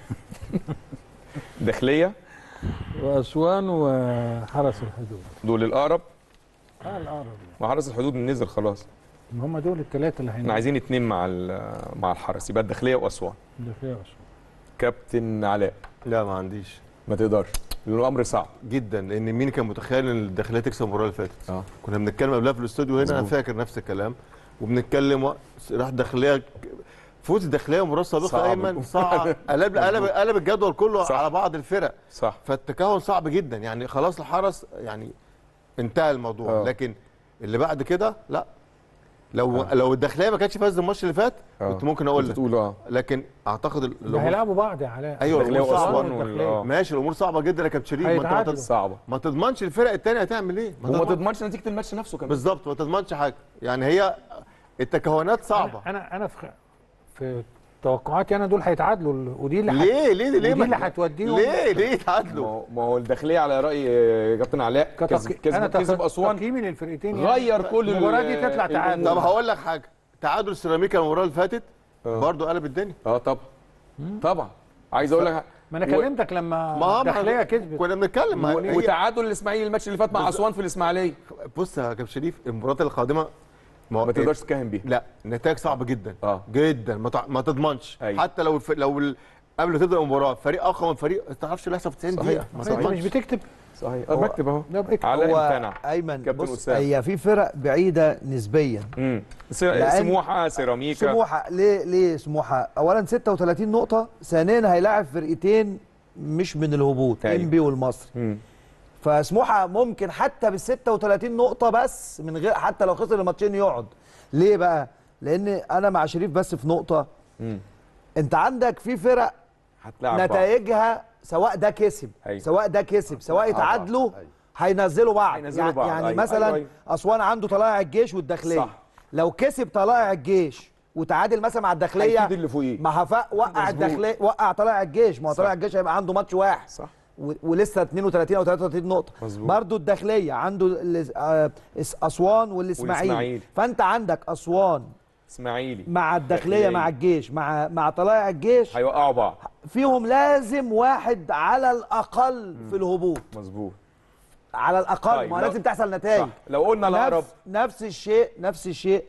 داخلية واسوان وحرس الحدود دول الأقرب اه الأقرب مع حرس الحدود نزل خلاص يعني هم دول الثلاثه اللي احنا هينزلوا عايزين اتنين مع ال- مع الحرس يبقى الداخلية وأسوان داخليه واسوان كابتن علاء لا ما عنديش ما تقدرش لأنه الأمر صعب جدا لان مين كان متخيل ان الداخليه تكسب المباراه اللي فاتت اه كنا بنتكلم قبلها في الاستوديو هنا انا مظبوط. فاكر نفس الكلام وبنتكلم و... راح داخليه فوز الداخليه مباراه سابقه صعب. ايمن صعب قلب قلب قلب الجدول كله صح. على بعض الفرق صح فالتكهن صعب جدا يعني خلاص الحرس يعني انتهى الموضوع آه. لكن اللي بعد كده لا لو آه. لو الداخليه ما كانتش فاز الماتش اللي فات آه. كنت ممكن اقول كنت لك تقول اه لكن اعتقد ال- ده الامور هيلعبوا بعض يا علاء ايوه الداخلية الامور صعبه وأسوان وال- والداخلية. آه. ماشي الامور صعبه جدا يا كابتن شريف ما انت ما هيتعادلوا. تض- صعبة ما تضمنش الفرق الثانيه هتعمل ايه ما وما تضمنش. تضمنش نتيجة الماتش نفسه كمان بالظبط ما تضمنش حاجه يعني هي التكهنات صعبه انا انا, أنا في في توقعاتي انا دول هيتعادلوا ال- ودي اللي هت- ليه ليه ليه ودي ما- اللي هتوديهم ليه ليه ما يتعادلوا هو- ما هو الداخلية على رأي آه، كابتن علاء كسب كتق... انا كسب, كسب تق- أسوان تقييمي للفرقتين يعني. غير كل ال- المباراه دي تطلع ال- تعادل طب هقول لك حاجه تعادل سيراميكا المباراه اللي فاتت آه. برضه قلب الدنيا اه طبعا طبعا عايز اقول لك ما انا و- كلمتك لما ما الداخليه كسبت كنا بنتكلم ما هي- وتعادل الاسماعيلي الماتش اللي فات مع بالظبط. اسوان في الاسماعيليه بص يا كابتن شريف المباريات القادمه هو ما تقدرش تكهن بيها لا النتائج صعبه جدا اه جدا ما, تع... ما تضمنش أيوة. حتى لو الف... لو ال... قبل ما تبدا المباراه فريق اقوى من فريق ما تعرفش اللي هيحصل في 90 صحيح. دقيقه ما انت مش تضمنش بتكتب صحيح هو- بكتب اهو ده بكتب. علاء هو امتنع ايمن كابتن بص أسامة. هي في فرق بعيده نسبيا امم لأن- سموحه سيراميكا سموحه ليه ليه سموحه اولا 36 نقطه ثانيا هيلاعب فرقتين مش من الهبوط أيوة. انبي والمصري مم. فسموحه ممكن حتى بال 36 نقطه بس من غير حتى لو خسر الماتشين يقعد ليه بقى لان انا مع شريف بس في نقطه مم. انت عندك في فرق هتلاعب بعض. نتائجها سواء ده كسب أيوة. سواء ده كسب سواء يتعادلوا أيوة. هينزلوا بعض هينزلوا يعني, بعض. يعني أيوة. مثلا أيوة. أيوة. اسوان عنده طلائع الجيش والداخليه صح. لو كسب طلائع الجيش وتعادل مثلا مع الداخليه هيفيد اللي فوقيه ما هفا وقع مظبوط. الداخليه وقع طلائع الجيش ما هو صح. طلائع الجيش هيبقى عنده ماتش واحد صح و- ولسه 32 او 33 نقطه مظبوط. برضو الداخليه عنده ال- آه، اس- اسوان والاسماعيلي والإسماعيلي. فانت عندك اسوان اسماعيلي مع الداخليه داخلية. مع الجيش مع مع طلائع الجيش هيوقعوا بعض فيهم لازم واحد على الاقل في الهبوط مظبوط على الاقل طيب، ما هو لو- لازم تحصل نتائج صح لو قلنا الاقرب نفس, نفس الشيء نفس الشيء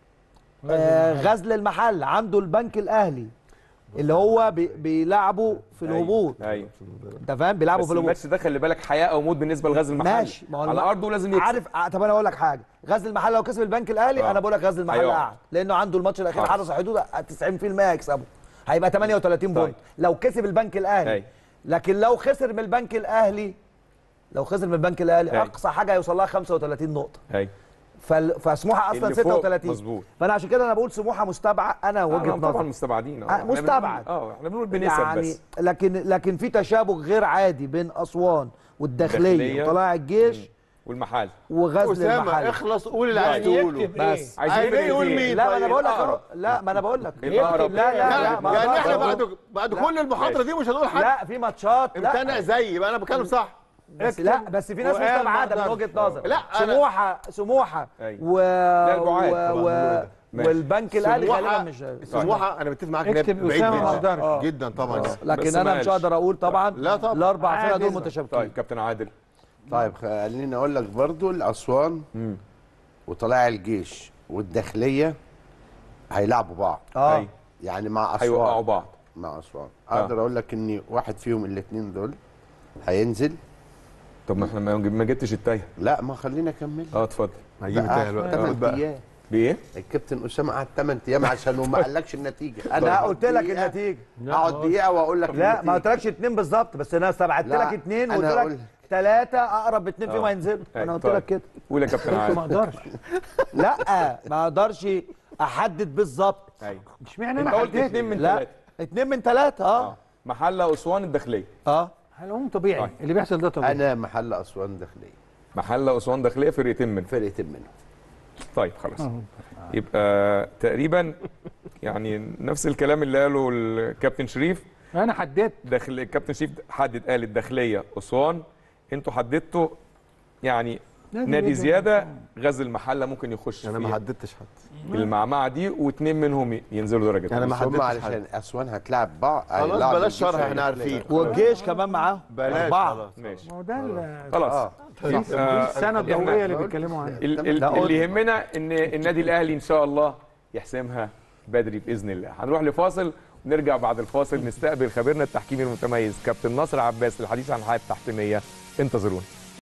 آه غزل المحل عنده البنك الاهلي اللي هو بي بيلعبوا في أيوة. الهبوط ايوه انت فاهم بيلعبوا بس في الهبوط الماتش ده خلي بالك حياه او موت بالنسبه لغزل المحل ماشي ما هو على الم- ارضه لازم يكسب عارف آه، طب انا اقول لك حاجه غزل المحل لو كسب البنك الاهلي آه. انا بقول لك غزل المحل هيقع. قاعد لانه عنده الماتش الاخير خلاص. حرس حدود 90% هيكسبه هيبقى 38 بونت لو كسب البنك الاهلي أيوة. لكن لو خسر من البنك الاهلي لو خسر من البنك الاهلي أيوة. اقصى حاجه هيوصل لها 35 نقطه ايوه فال- فسموحه اصلا اللي فوق 36 مظبوط. فانا عشان كده انا بقول سموحه مستبعد انا وجهه آه، طبعا نظري مستبعدين آه، آه، إحنا مستبعد. بنقول- اه احنا بنقول بنسب يعني بس لكن لكن في تشابه غير عادي بين اسوان والداخليه الداخلية. وطلائع الجيش والمحل وغزل اسامه المحل اخلص قول اللي عايز يعني تقوله يكتب إيه؟ بس عايزين ايه يقول مين لا ما انا طيب؟ بقول لك أقرب. أهو. لا ما انا بقول لك الأقرب. لا لا لا يعني, ما يعني أقدرش احنا أقول. بعد بعد كل المحاضره دي مش هنقول حاجه لا في ماتشات لا امتنع زيي يبقى انا بتكلم صح بس لا بس في ناس وقال ما مستبعده من أقدرش. وجهه نظر لا، أنا- سموحه سموحه أيوة. و... لا، البعاد و... طبعاً و... بيقولوا ده. ماشي. والبنك الاهلي سموحة- غالبا مش سموحه انا متفق معاك إن هي اكتب بعيد أسامة ما جدا أقدرش. جدا طبعا لكن بس انا ما مش قالش. هقدر اقول طبعا لا طبعا. الاربع فرق دول عادل. متشابكين طيب كابتن عادل طيب خليني اقول لك برضو الاسوان مم. وطلائع الجيش والداخليه هيلعبوا بعض اه أيوة. يعني مع هيوقعوا اسوان بعض مع اسوان اقدر اقول لك ان واحد فيهم الاثنين دول هينزل طب ما احنا ما ما جبتش التايه لا ما خلينا اكمل اه اتفضل هجيب التاني بقى دلوقتي. 8 ايام بايه؟ الكابتن اسامه قعد 8 ايام عشان هو ما قالكش النتيجه انا هقعد قلت لك دقيقة- النتيجه اقعد دقيقه واقول لك لا ما النتيجة. قلتلكش اتنين بالظبط بس انا استبعدت لا، لك اتنين أنا وقلت هقول لك لك. ثلاثه اقرب اتنين فيهم آه. هينزلوا انا أيوة. قلت طيب. لك كده قول يا كابتن ما عادل اقدرش لا ما اقدرش احدد بالظبط ايوه اشمعنى انت انا قلت حددت اثنين من لا ثلاثه اتنين من ثلاثه اه اه محله اسوان الداخليه اه هل هم طبيعي طيب. اللي بيحصل ده طبيعي انا محل اسوان داخليه محله اسوان داخليه فرقتين من فرقتين منهم طيب خلاص يبقى تقريبا يعني نفس الكلام اللي قاله الكابتن شريف انا حددت داخل الكابتن شريف حدد قال الداخليه اسوان انتوا حددتوا يعني نادي نادي جدا. زياده غزل المحله ممكن يخش انا ما فيها حددتش حد المعمعه دي واثنين منهم ينزلوا درجه أنا ما بس هم حددتش حد. علشان اسوان هتلاعب بعض خلاص هيلاعب بلاش الجيش شرح احنا هيداخلية. عارفين والجيش كمان معاه بلاش أربعة. خلاص ماشي ما هو ده ال- خلاص اه يبقى السنه الضوئيه اللي بيتكلموا عنها ال- ال- لا، قول. اللي يهمنا ان النادي الاهلي ان شاء الله يحسمها بدري باذن الله هنروح لفاصل ونرجع بعد الفاصل نستقبل خبيرنا التحكيمي المتميز كابتن ناصر عباس للحديث عن الحياه التحكيميه انتظرونا